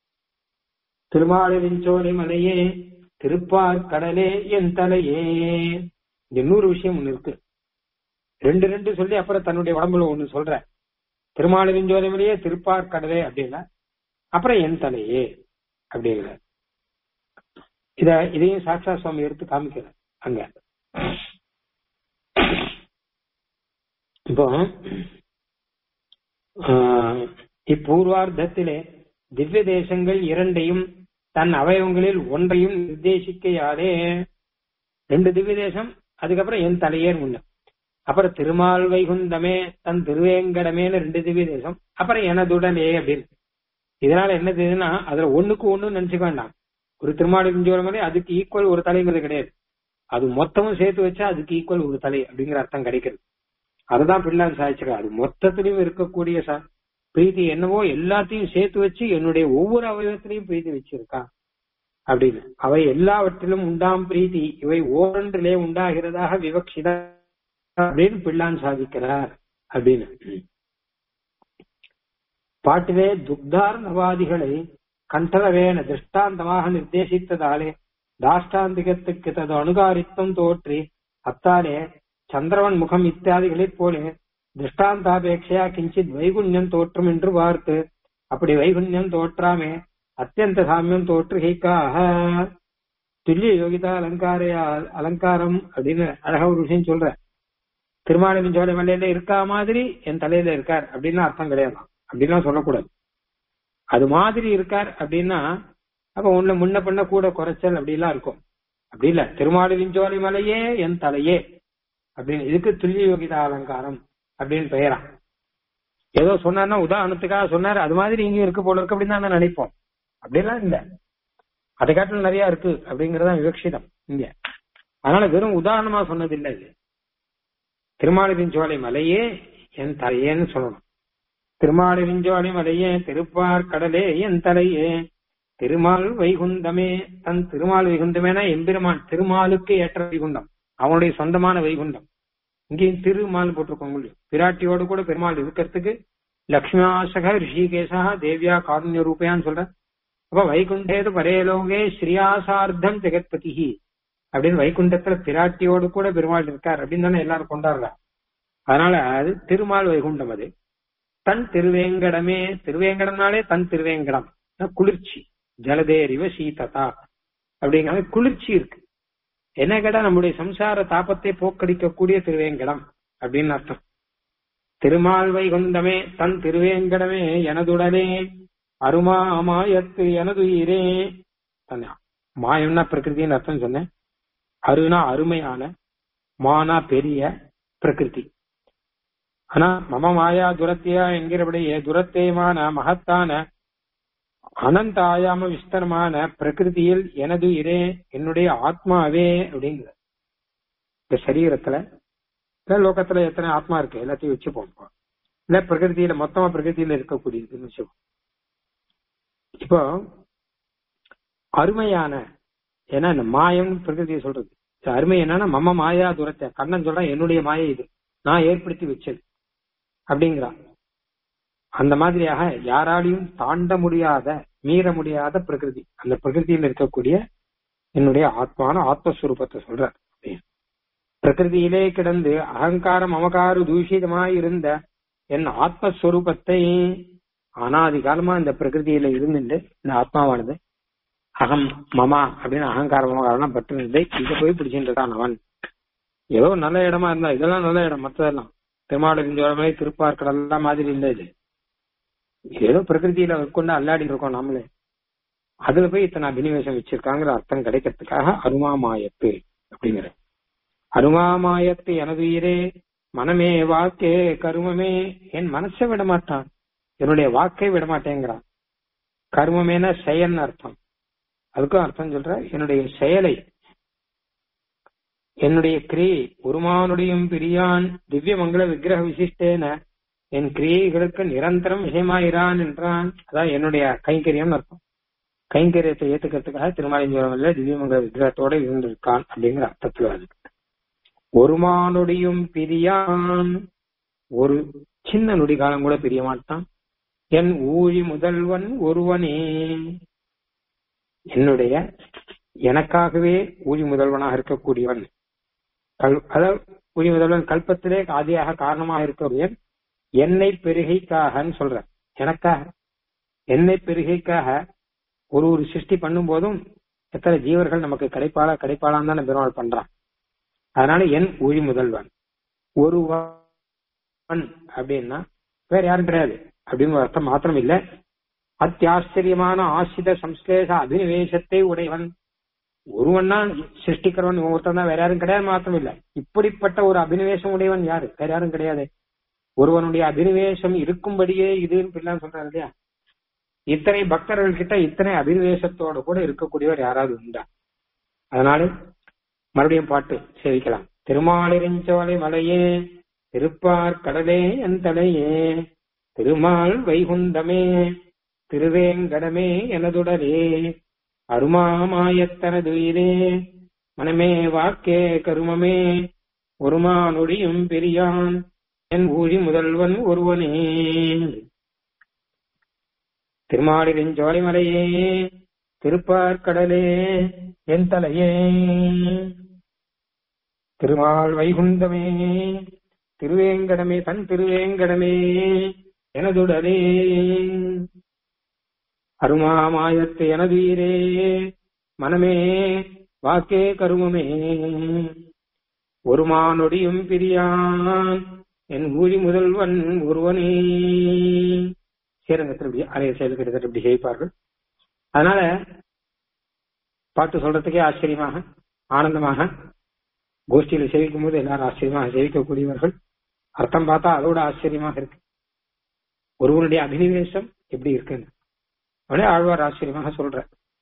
திருமாலிருஞ்சோலை மலையே திருப்பார் கடலே என் தலையே இந்த இன்னொரு விஷயம் ஒண்ணு இருக்கு ரெண்டு ரெண்டு சொல்லி அப்புறம் தன்னுடைய உடம்புல ஒண்ணு சொல்ற திருமாலிருஞ்சோலை மலையே திருப்பார் கடலே அப்படின்னா அப்புறம் என் தலையே அப்படிங்கிற இத இதையும் சாட்சா சுவாமி எடுத்து காமிக்கிற அங்க இப்போ இப்பூர்வார்த்தத்திலே திவ்ய தேசங்கள் இரண்டையும் தன் அவயவங்களில் ஒன்றையும் நிர்தேசிக்கையாலே ரெண்டு திவ்ய தேசம் அதுக்கப்புறம் என் தலையேர் முன்ன அப்புறம் திருமால் வைகுந்தமே தன் திருவேங்கடமேன்னு ரெண்டு திவ்ய தேசம் அப்புறம் எனதுடனே அப்படின்னு இதனால என்ன தெரியுதுன்னா அதுல ஒண்ணுக்கு ஒண்ணு நினைச்சுக்க வேண்டாம் ஒரு திருமாலிருஞ்சோரம் மாதிரி அதுக்கு ஈக்குவல் ஒரு தலைங்கிறது கிடையாது அது மொத்தமும் சேர்த்து வச்சா அதுக்கு ஈக்குவல் ஒரு தலை அப்படிங்கிற அர்த்தம் கிடைக்கிறது அதுதான் பிள்ளான் சாதிச்சிருக்கா அது மொத்தத்திலையும் இருக்கக்கூடிய ச பிரீத்தி என்னவோ எல்லாத்தையும் சேர்த்து வச்சு என்னுடைய ஒவ்வொரு அவயவத்திலையும் பிரீத்தி வச்சிருக்கான் அப்படின்னு அவை எல்லாவற்றிலும் உண்டாம் பிரீத்தி இவை ஓரொன்றிலே உண்டாகிறதாக விவக்ஷித அப்படின்னு பிள்ளான் சாதிக்கிறார் அப்படின்னு பாட்டிலே துக்தார் நவாதிகளை கண்டரவேன திருஷ்டாந்தமாக நிர்தேசித்ததாலே தாஷ்டாந்திகத்துக்கு தது அணுகாரித்தம் தோற்றி அத்தாலே சந்திரவன் முகம் இத்தியாதிகளைப் போல திருஷ்டாந்தாபேட்சையா கிஞ்சித் வைகுண்யம் தோற்றும் என்று பார்த்து அப்படி வைகுண்யம் தோற்றாமே அத்தியந்த சாமியம் தோற்றுகைக்காக துல்லிய யோகிதா அலங்கார அலங்காரம் அப்படின்னு அழகா ஒரு விஷயம் சொல்ற திருமாலின் சோழ மலையில இருக்கா மாதிரி என் தலையில இருக்கார் அப்படின்னு அர்த்தம் கிடையாது அப்படின்லாம் சொல்லக்கூடாது அது மாதிரி இருக்கார் அப்படின்னா அப்ப உன்ன முன்ன பண்ண கூட குறைச்சல் அப்படிலாம் இருக்கும் அப்படி இல்ல திருமாலின் சோலை மலையே என் தலையே அப்படின்னு இதுக்கு துல்லிய யோகிதா அலங்காரம் அப்படின்னு பெயரா ஏதோ சொன்னார்னா உதாரணத்துக்காக சொன்னாரு அது மாதிரி இங்க இருக்கு போல இருக்கு அப்படின்னு தான் நினைப்போம் அப்படிலாம் இல்ல அதை காட்டிலும் நிறைய இருக்கு அப்படிங்கறதான் விவக்ஷிதம் இங்க அதனால வெறும் உதாரணமா சொன்னது இல்ல இது திருமாலிருஞ்சோலை மலையே என் தலையேன்னு சொல்லணும் திருமாலிருஞ்சோலை மலையே திருப்பார் கடலே என் தலையே திருமால் வைகுந்தமே தன் திருமால் வைகுந்தமேனா எம்பெருமான் திருமாலுக்கு ஏற்ற வைகுண்டம் அவனுடைய சொந்தமான வைகுண்டம் இங்கேயும் திருமால் போட்டிருக்கோங்க இல்லையோ பிராட்டியோடு கூட பெருமாள் இருக்கிறதுக்கு லக்ஷ்மியாசக ரிஷிகேசா தேவியா காருண்ய ரூபையான்னு சொல்ற அப்ப வைகுண்டேது பரேலோகே ஸ்ரீயாசார்த்தம் ஜெகத்பதி அப்படின்னு வைகுண்டத்துல பிராட்டியோடு கூட பெருமாள் இருக்கார் அப்படின்னு தானே எல்லாரும் கொண்டாடுறாங்க அதனால அது திருமால் வைகுண்டம் அது தன் திருவேங்கடமே திருவேங்கடம்னாலே தன் திருவேங்கடம் குளிர்ச்சி ஜலதேரிவ சீததா அப்படிங்கிற குளிர்ச்சி இருக்கு என்ன கேட்டா நம்முடைய சம்சார தாபத்தை போக்கடிக்கக்கூடிய திருவேங்கடம் அப்படின்னு அர்த்தம் திருமால் வைகுந்தமே தன் திருவேங்கடமே எனதுடனே அருமா அமாயத்து எனதுயிரே தன்னை மாயம்னா பிரகிருதின்னு அர்த்தம் சொன்னேன் அருனா அருமையான மானா பெரிய பிரகிருதி ஆனா மம மாயா துரத்தியா என்கிறபடி துரத்தேயமான மகத்தான அனந்த ஆயாம விஸ்தரமான பிரகிருதியில் எனது இரே என்னுடைய ஆத்மாவே அப்படிங்கிற இந்த சரீரத்துல இல்ல லோகத்துல எத்தனை ஆத்மா இருக்கு எல்லாத்தையும் வச்சு போவோம் இல்ல பிரகிருதியில மொத்தமா பிரகிருதியில இருக்கக்கூடியதுன்னு வச்சுப்போம் இப்போ அருமையான ஏன்னா இந்த மாயம் பிரகிருதியை சொல்றது இந்த அருமை என்னன்னா மம மாயா துரத்தை கண்ணன் சொல்றான் என்னுடைய மாயை இது நான் ஏற்படுத்தி வச்சது அப்படிங்கிறான் அந்த மாதிரியாக யாராலையும் தாண்ட முடியாத மீற முடியாத பிரகிருதி அந்த பிரகிருதியில் இருக்கக்கூடிய என்னுடைய ஆத்மான ஆத்மஸ்வரூபத்தை சொல்ற பிரகிருதியிலே கிடந்து அகங்காரம் அமகாரு தூஷிதமாய் இருந்த என் ஆத்மஸ்வரூபத்தை அனாதி காலமா இந்த பிரகிருதியில இருந்துட்டு இந்த ஆத்மாவானது அகம் மமா அப்படின்னு அகங்காரம் அமகாரம் பட்டு இருந்ததை இதை போய் பிடிச்சின்றான் அவன் ஏதோ நல்ல இடமா இருந்தா இதெல்லாம் நல்ல இடம் மற்றதெல்லாம் திருமாவளவன் திருப்பார்க்கடல் எல்லாம் மாதிரி இல்லை இது ஏதோ பிரகிருதியில கொண்டு அல்லாடி இருக்கோம் நாமளே அதுல போய் இத்தனை அபினிவேசம் வச்சிருக்காங்கிற அர்த்தம் கிடைக்கிறதுக்காக அருமாமாயத்து அப்படிங்கிற அருமாமாயத்து எனது உயிரே மனமே வாக்கே கருமமே என் மனசை விட மாட்டான் என்னுடைய வாக்கை விட மாட்டேங்கிறான் கருமமேன செயல்னு அர்த்தம் அதுக்கும் அர்த்தம் சொல்ற என்னுடைய செயலை என்னுடைய கிரியை உருமானுடையும் பிரியான் திவ்ய மங்கள விக்கிரக விசிஷ்டேன என் கிரியைகளுக்கு நிரந்தரம் விஷயமாயிரான் என்றான் அதான் என்னுடைய கைங்கரியம் அர்த்தம் கைங்கரியத்தை ஏத்துக்கிறதுக்காக திருமாலிஞ்சோரம்ல திவ்யமங்கல விக்கிரகத்தோட இருந்திருக்கான் அப்படிங்கிற அர்த்தத்துல அது ஒருமானுடையும் பிரியான் ஒரு சின்ன நொடி காலம் கூட பிரிய மாட்டான் என் ஊழி முதல்வன் ஒருவனே என்னுடைய எனக்காகவே ஊழி முதல்வனாக இருக்கக்கூடியவன் கல் அதாவது ஊழி முதல்வன் கல்பத்திலே ஆதியாக காரணமாக இருக்கக்கூடியவன் என்னை பெருகைக்காகன்னு சொல்ற எனக்காக என்னை பெருகைக்காக ஒரு ஒரு சிருஷ்டி பண்ணும் போதும் எத்தனை ஜீவர்கள் நமக்கு கிடைப்பாளா கிடைப்பாளான்னு தானே பெருமாள் பண்றான் அதனால என் ஊழி முதல்வன் ஒருவன் அப்படின்னா வேற யாரும் கிடையாது அப்படின்னு ஒரு அர்த்தம் மாத்திரம் இல்ல அத்தியாச்சரியமான ஆசித சம்ஸ்லேஷ அபினிவேசத்தை உடையவன் ஒருவன் தான் சிருஷ்டிக்கிறவன் ஒருத்தன் தான் வேற யாரும் கிடையாது மாத்திரம் இல்ல இப்படிப்பட்ட ஒரு அபினிவேசம் உடையவன் யாரு வேற யாரும் கிடையாது ஒருவனுடைய அபினிவேசம் இருக்கும்படியே இதுன்னு பிள்ளான் சொல்றாரு இல்லையா இத்தனை பக்தர்கள் கிட்ட இத்தனை அபினிவேசத்தோட கூட இருக்கக்கூடியவர் யாராவது உண்டா அதனால மறுபடியும் பாட்டு சேவிக்கலாம் திருமாலிருஞ்சோலை மலையே திருப்பார் கடலே என் தலையே திருமால் வைகுந்தமே திருவேங்கடமே எனதுடரே அருமாமாயத்தனதுயிரே மனமே வாக்கே கருமமே ஒருமா நொடியும் பெரியான் என் ஊழி முதல்வன் ஒருவனே திருமாலிருஞ்சோலை மலையே திருப்பார்கடலே என் தலையே திருமால் வைகுந்தமே திருவேங்கடமே தன் திருவேங்கடமே எனதுடனே அருமாமாயத்து எனதீரே மனமே வாக்கே கருமமே ஒருமா நொடியும் பிரியான் என் ஊழி முதல்வன் ஒருவனே சேரங்கத்தில் இப்படி அறைய செயல் கிட்டத்தட்ட இப்படி செய்ப்பார்கள் அதனால பாட்டு சொல்றதுக்கே ஆச்சரியமாக ஆனந்தமாக கோஷ்டியில சேவிக்கும் போது எல்லாரும் ஆச்சரியமாக சேவிக்கக்கூடியவர்கள் அர்த்தம் பார்த்தா அதோட ஆச்சரியமாக இருக்கு ஒருவனுடைய அபினிவேசம் எப்படி இருக்குன்னு உடனே ஆழ்வார் ஆச்சரியமாக சொல்ற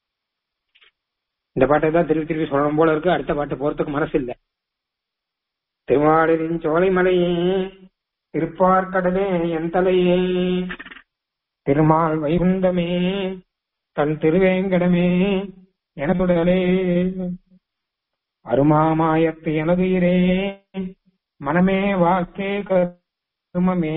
இந்த பாட்டை தான் திருப்பி திருப்பி சொல்லணும் போல இருக்கு அடுத்த பாட்டு போறதுக்கு மனசு இல்ல திருவாடலின் சோலைமலையே திருப்பார்கடலே என் தலையே திருமால் வைகுந்தமே தன் திருவேங்கடமே எனதுடலே அருமாமாயத்து எனதுயிரே மனமே வாக்கே கருமமே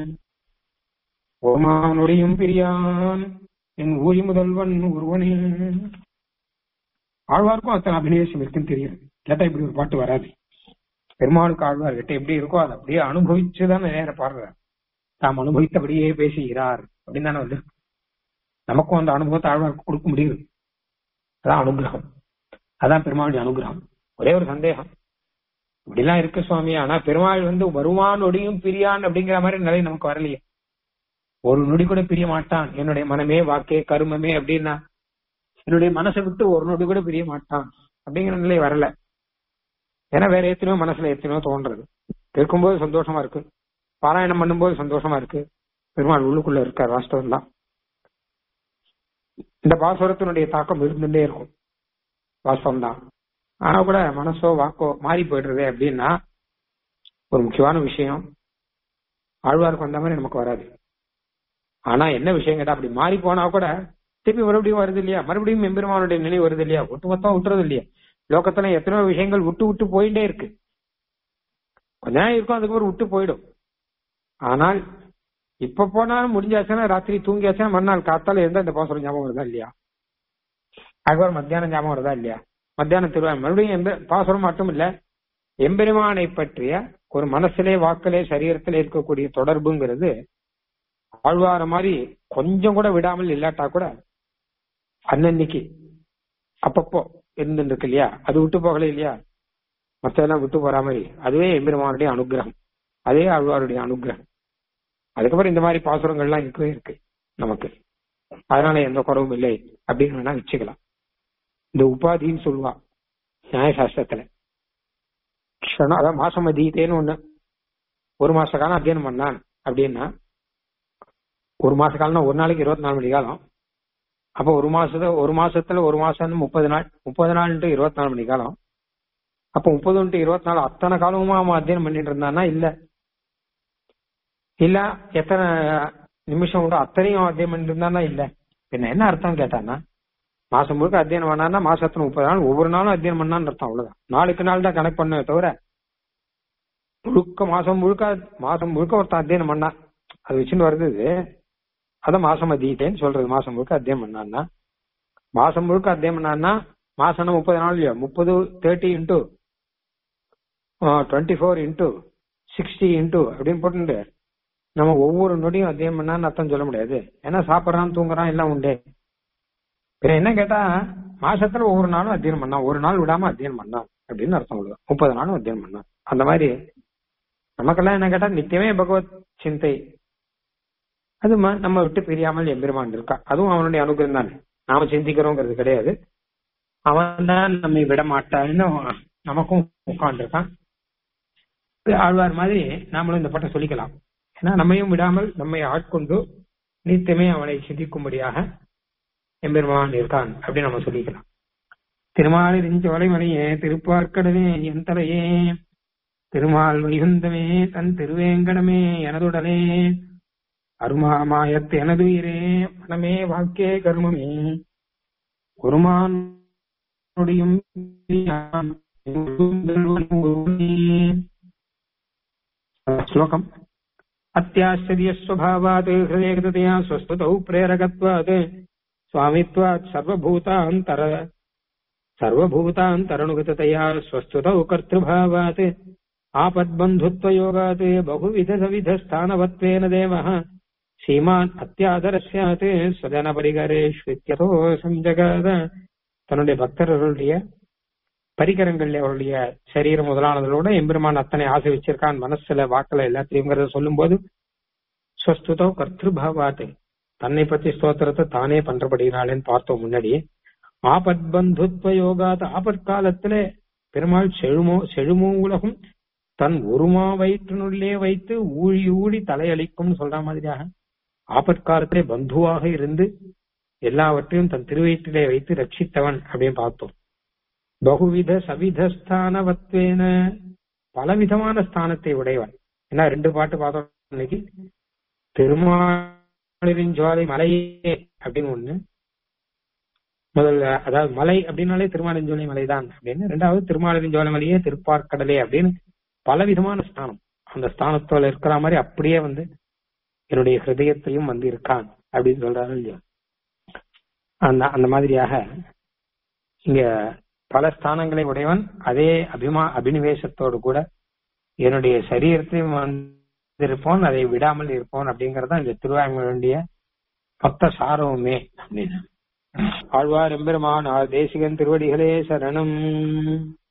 ஓமானொடியும் பிரியான் என் ஊழி முதல்வன் ஒருவனே ஆழ்வாருக்கும் அத்தனை அபிநேசம் இருக்குன்னு தெரியும் கேட்டா இப்படி ஒரு பாட்டு வராது பெருமாளுக்கு ஆழ்வார் கிட்ட எப்படி இருக்கோ அதை அப்படியே அனுபவிச்சுதான் நேர பாடுறார் தாம் அனுபவித்தபடியே பேசுகிறார் அப்படின்னு தானே வந்து நமக்கும் அந்த அனுபவத்தை ஆழ்வாருக்கு கொடுக்க முடியுது அதான் அனுகிரகம் அதான் பெருமாளுடைய அனுகிரகம் ஒரே ஒரு சந்தேகம் இப்படிலாம் இருக்கு சுவாமி ஆனா பெருமாள் வந்து வருவான் ஒடியும் பிரியான் அப்படிங்கிற மாதிரி நிலை நமக்கு வரலையே ஒரு நொடி கூட பிரிய மாட்டான் என்னுடைய மனமே வாக்கே கருமமே அப்படின்னா என்னுடைய மனசை விட்டு ஒரு நொடி கூட பிரிய மாட்டான் அப்படிங்கிற நிலை வரல ஏன்னா வேற எத்தனையோ மனசுல எத்தனையோ தோன்றது இருக்கும்போது சந்தோஷமா இருக்கு பாராயணம் பண்ணும்போது சந்தோஷமா இருக்கு பெருமாள் உள்ளுக்குள்ள இருக்கார் வாஸ்தவம் தான் இந்த பாசுரத்தினுடைய தாக்கம் இருந்துட்டே இருக்கும் வாஸ்தவம் தான் ஆனா கூட மனசோ வாக்கோ மாறி போயிடுறது அப்படின்னா ஒரு முக்கியமான விஷயம் ஆழ்வாருக்கு வந்த மாதிரி நமக்கு வராது ஆனா என்ன விஷயம் கேட்டா அப்படி மாறி போனா கூட திருப்பி மறுபடியும் வருது இல்லையா மறுபடியும் எம்பெருமானுடைய நிலை வருது இல்லையா ஒட்டு மொத்தம் விட்டுறது இல்லையா லோகத்துல எத்தனையோ விஷயங்கள் விட்டு விட்டு போயிட்டே இருக்கு கொஞ்ச நேரம் இருக்கும் அதுக்கப்புறம் விட்டு போயிடும் ஆனால் இப்ப போனாலும் முடிஞ்சாச்சுன்னா ராத்திரி தூங்கியாச்சுன்னா மறுநாள் காத்தால இருந்தா இந்த பாசுரம் ஞாபகம் வருதா இல்லையா அதுக்கப்புறம் மத்தியானம் ஞாபகம் வருதா இல்லையா மத்தியானம் திருவாய் மறுபடியும் எம்ப பாசுரம் மட்டும் இல்ல எம்பெருமானை பற்றிய ஒரு மனசிலே வாக்கிலே சரீரத்திலே இருக்கக்கூடிய தொடர்புங்கிறது ஆழ்வார மாதிரி கொஞ்சம் கூட விடாமல் இல்லாட்டா கூட அன்னன்னைக்கு அப்பப்போ இருந்துட்டு இருக்கு இல்லையா அது விட்டு போகல இல்லையா மத்ததெல்லாம் விட்டு போற மாதிரி அதுவே எம்பெருமானுடைய அனுகிரகம் அதே ஆழ்வாருடைய அனுகிரகம் அதுக்கப்புறம் இந்த மாதிரி பாசுரங்கள்லாம் இருக்கவே இருக்கு நமக்கு அதனால எந்த குறவும் இல்லை அப்படின்னு வேணா வச்சுக்கலாம் இந்த உபாதின்னு சொல்லுவா நியாயசாஸ்திரத்துல க்ஷணம் அதான் மாசம் அதீதேன்னு ஒண்ணு ஒரு மாச காலம் அத்தியனம் பண்ணான் அப்படின்னா ஒரு மாச காலம்னா ஒரு நாளைக்கு இருபத்தி நாலு மணி காலம் அப்போ ஒரு மாசத்துல ஒரு மாசத்துல ஒரு மாசம் முப்பது நாள் முப்பது நாள்ன்ட்டு இருபத்தி நாலு மணி காலம் அப்போ முப்பது இருபத்தி நாலு அத்தனை காலமுமா அவன் அத்தியனம் பண்ணிட்டு இருந்தானா இல்ல இல்ல எத்தனை நிமிஷம் கூட அத்தனையும் அத்தியனம் பண்ணிட்டு இருந்தானா இல்ல பின்ன என்ன அர்த்தம் கேட்டானா மாசம் முழுக்க அத்தியனம் பண்ணான்னா மாசத்துல முப்பது நாள் ஒவ்வொரு நாளும் அத்தியனம் பண்ணான்னு அர்த்தம் அவ்வளவுதான் நாளுக்கு நாள் தான் கணக்கு பண்ண தவிர முழுக்க மாசம் முழுக்க மாசம் முழுக்க ஒருத்தன் அத்தியனம் பண்ணான் அது வச்சுட்டு வருது இது. அதான் மாசம் அதீட்டேன்னு சொல்றது மாசம் முழுக்க அத்தியம் பண்ணான்னா மாசம் முழுக்க அத்தியம் பண்ணான்னா மாசம்னா முப்பது நாள் இல்லையா முப்பது thirty into twenty four into sixty into அப்படின்னு போட்டு நம்ம ஒவ்வொரு நொடியும் அத்தியம் பண்ணான்னு அர்த்தம் சொல்ல முடியாது ஏன்னா சாப்பிட்றான் தூங்குறான் எல்லாம் உண்டு பின்ன என்ன கேட்டா மாசத்துல ஒவ்வொரு நாளும் அத்தியனம் பண்ணான் ஒரு நாள் விடாம அத்தியனம் பண்ணான் அப்படின்னு அர்த்தம் உள்ளது முப்பது நாளும் அத்தியனம் பண்ணான் அந்த மாதிரி நமக்கெல்லாம் என்ன கேட்டா நித்தியமே பகவத் சிந்தை அது ம- நம்ம விட்டு பிரியாமல் எம்பெருமான் இருக்கா அதுவும் அவனுடைய அனுகிரகம் தானே நாம சிந்திக்கிறோங்கிறது கிடையாது அவன் தான் நம்மை விட மாட்டான்னு நமக்கும் உட்காந்துருக்கான் ஆழ்வார் மாதிரி நாமளும் இந்த பட்டம் சொல்லிக்கலாம் ஏன்னா நம்மையும் விடாமல் நம்மை ஆட்கொண்டு நித்தியமே அவனை சிந்திக்கும்படியாக எம்பெருமான் இருக்கான் அப்படின்னு நம்ம சொல்லிக்கலாம் திருமாலிருஞ்சோலை மலையே திருப்பார்க்கடவே என் தலையே திருமால் வைகுந்தமே தன் திருவேங்கடமே எனதுடலே அருமாமாயத்து எனதுயிரே மனமே வாக்கே கர்மமே குருமான் நொடியும் பிரியான் श्लोकम् अत्याश्चर्यस्वभावात् हृदयकृतया स्वस्तुतौ प्रेरकत्वात् स्वामित्वात् सर्वभूतान्तर सर्वभूतान्तरनुगततया स्वस्तुतौ कर्तृभावात् आपद्बन्धुत्वयोगात् बहुविधसविधस्थानवत्वेन देवः सीमान् अत्यादरस्यात् स्वजनपरिकरेष्वित्यथो सञ्जगाद தன்னுடைய பக்தர்களுடைய பரிகரங்கள்ல அவருடைய சரீரம் முதலானதோட எம்பெருமான் அத்தனை ஆசை வச்சிருக்கான் மனசுல வாக்குல எல்லாத்தையும் சொல்லும் போது ஸ்வஸ்துதோ கர்த்திருபாவாத்து தன்னை பத்தி ஸ்தோத்திரத்தை தானே பண்றபடினாலேன்னு பார்த்தோம் முன்னாடியே ஆபத் பந்துத்வ யோகாத் ஆபற்காலத்துல பெருமாள் செழுமோ செழுமோ உலகம் தன் ஒருமா வயிற்றினுள்ளே வைத்து ஊழி ஊழி தலையளிக்கும்னு சொல்ற மாதிரியாக ஆபற்காலத்திலே பந்துவாக இருந்து எல்லாவற்றையும் தன் திருவயிற்றிலே வைத்து ரட்சித்தவன் அப்படின்னு பார்த்தோம் பகுவித சவிதஸ்தானவத்வேன பலவிதமான ஸ்தானத்தை உடையவன் ஏன்னா ரெண்டு பாட்டு பார்த்தோம் இன்னைக்கு திருமாலிருஞ்சோலை மலையே அப்படின்னு ஒண்ணு முதல்ல அதாவது மலை அப்படின்னாலே திருமாலிருஞ்சோலை மலைதான் அப்படின்னு ரெண்டாவது திருமாலிருஞ்சோலை மலையே திருப்பார்க்கடலே அப்படின்னு பலவிதமான ஸ்தானம் அந்த ஸ்தானத்தோட இருக்கிற மாதிரி அப்படியே வந்து என்னுடைய ஹிருதயத்திலையும் வந்து இருக்கான் அப்படின்னு சொல்றாரு இல்லையா அந்த அந்த மாதிரியாக இங்க பல ஸ்தானங்களை உடையவன் அதே அபிமா அபினிவேசத்தோடு கூட என்னுடைய சரீரத்தையும் வந்திருப்போன் அதை விடாமல் இருப்போன் அப்படிங்கறத இந்த திருவாய்மொழிய மொத்த சாரவுமே அப்படின்னு ஆழ்வார் எம்பெருமான் ஆர் தேசிகன் திருவடிகளே சரணம்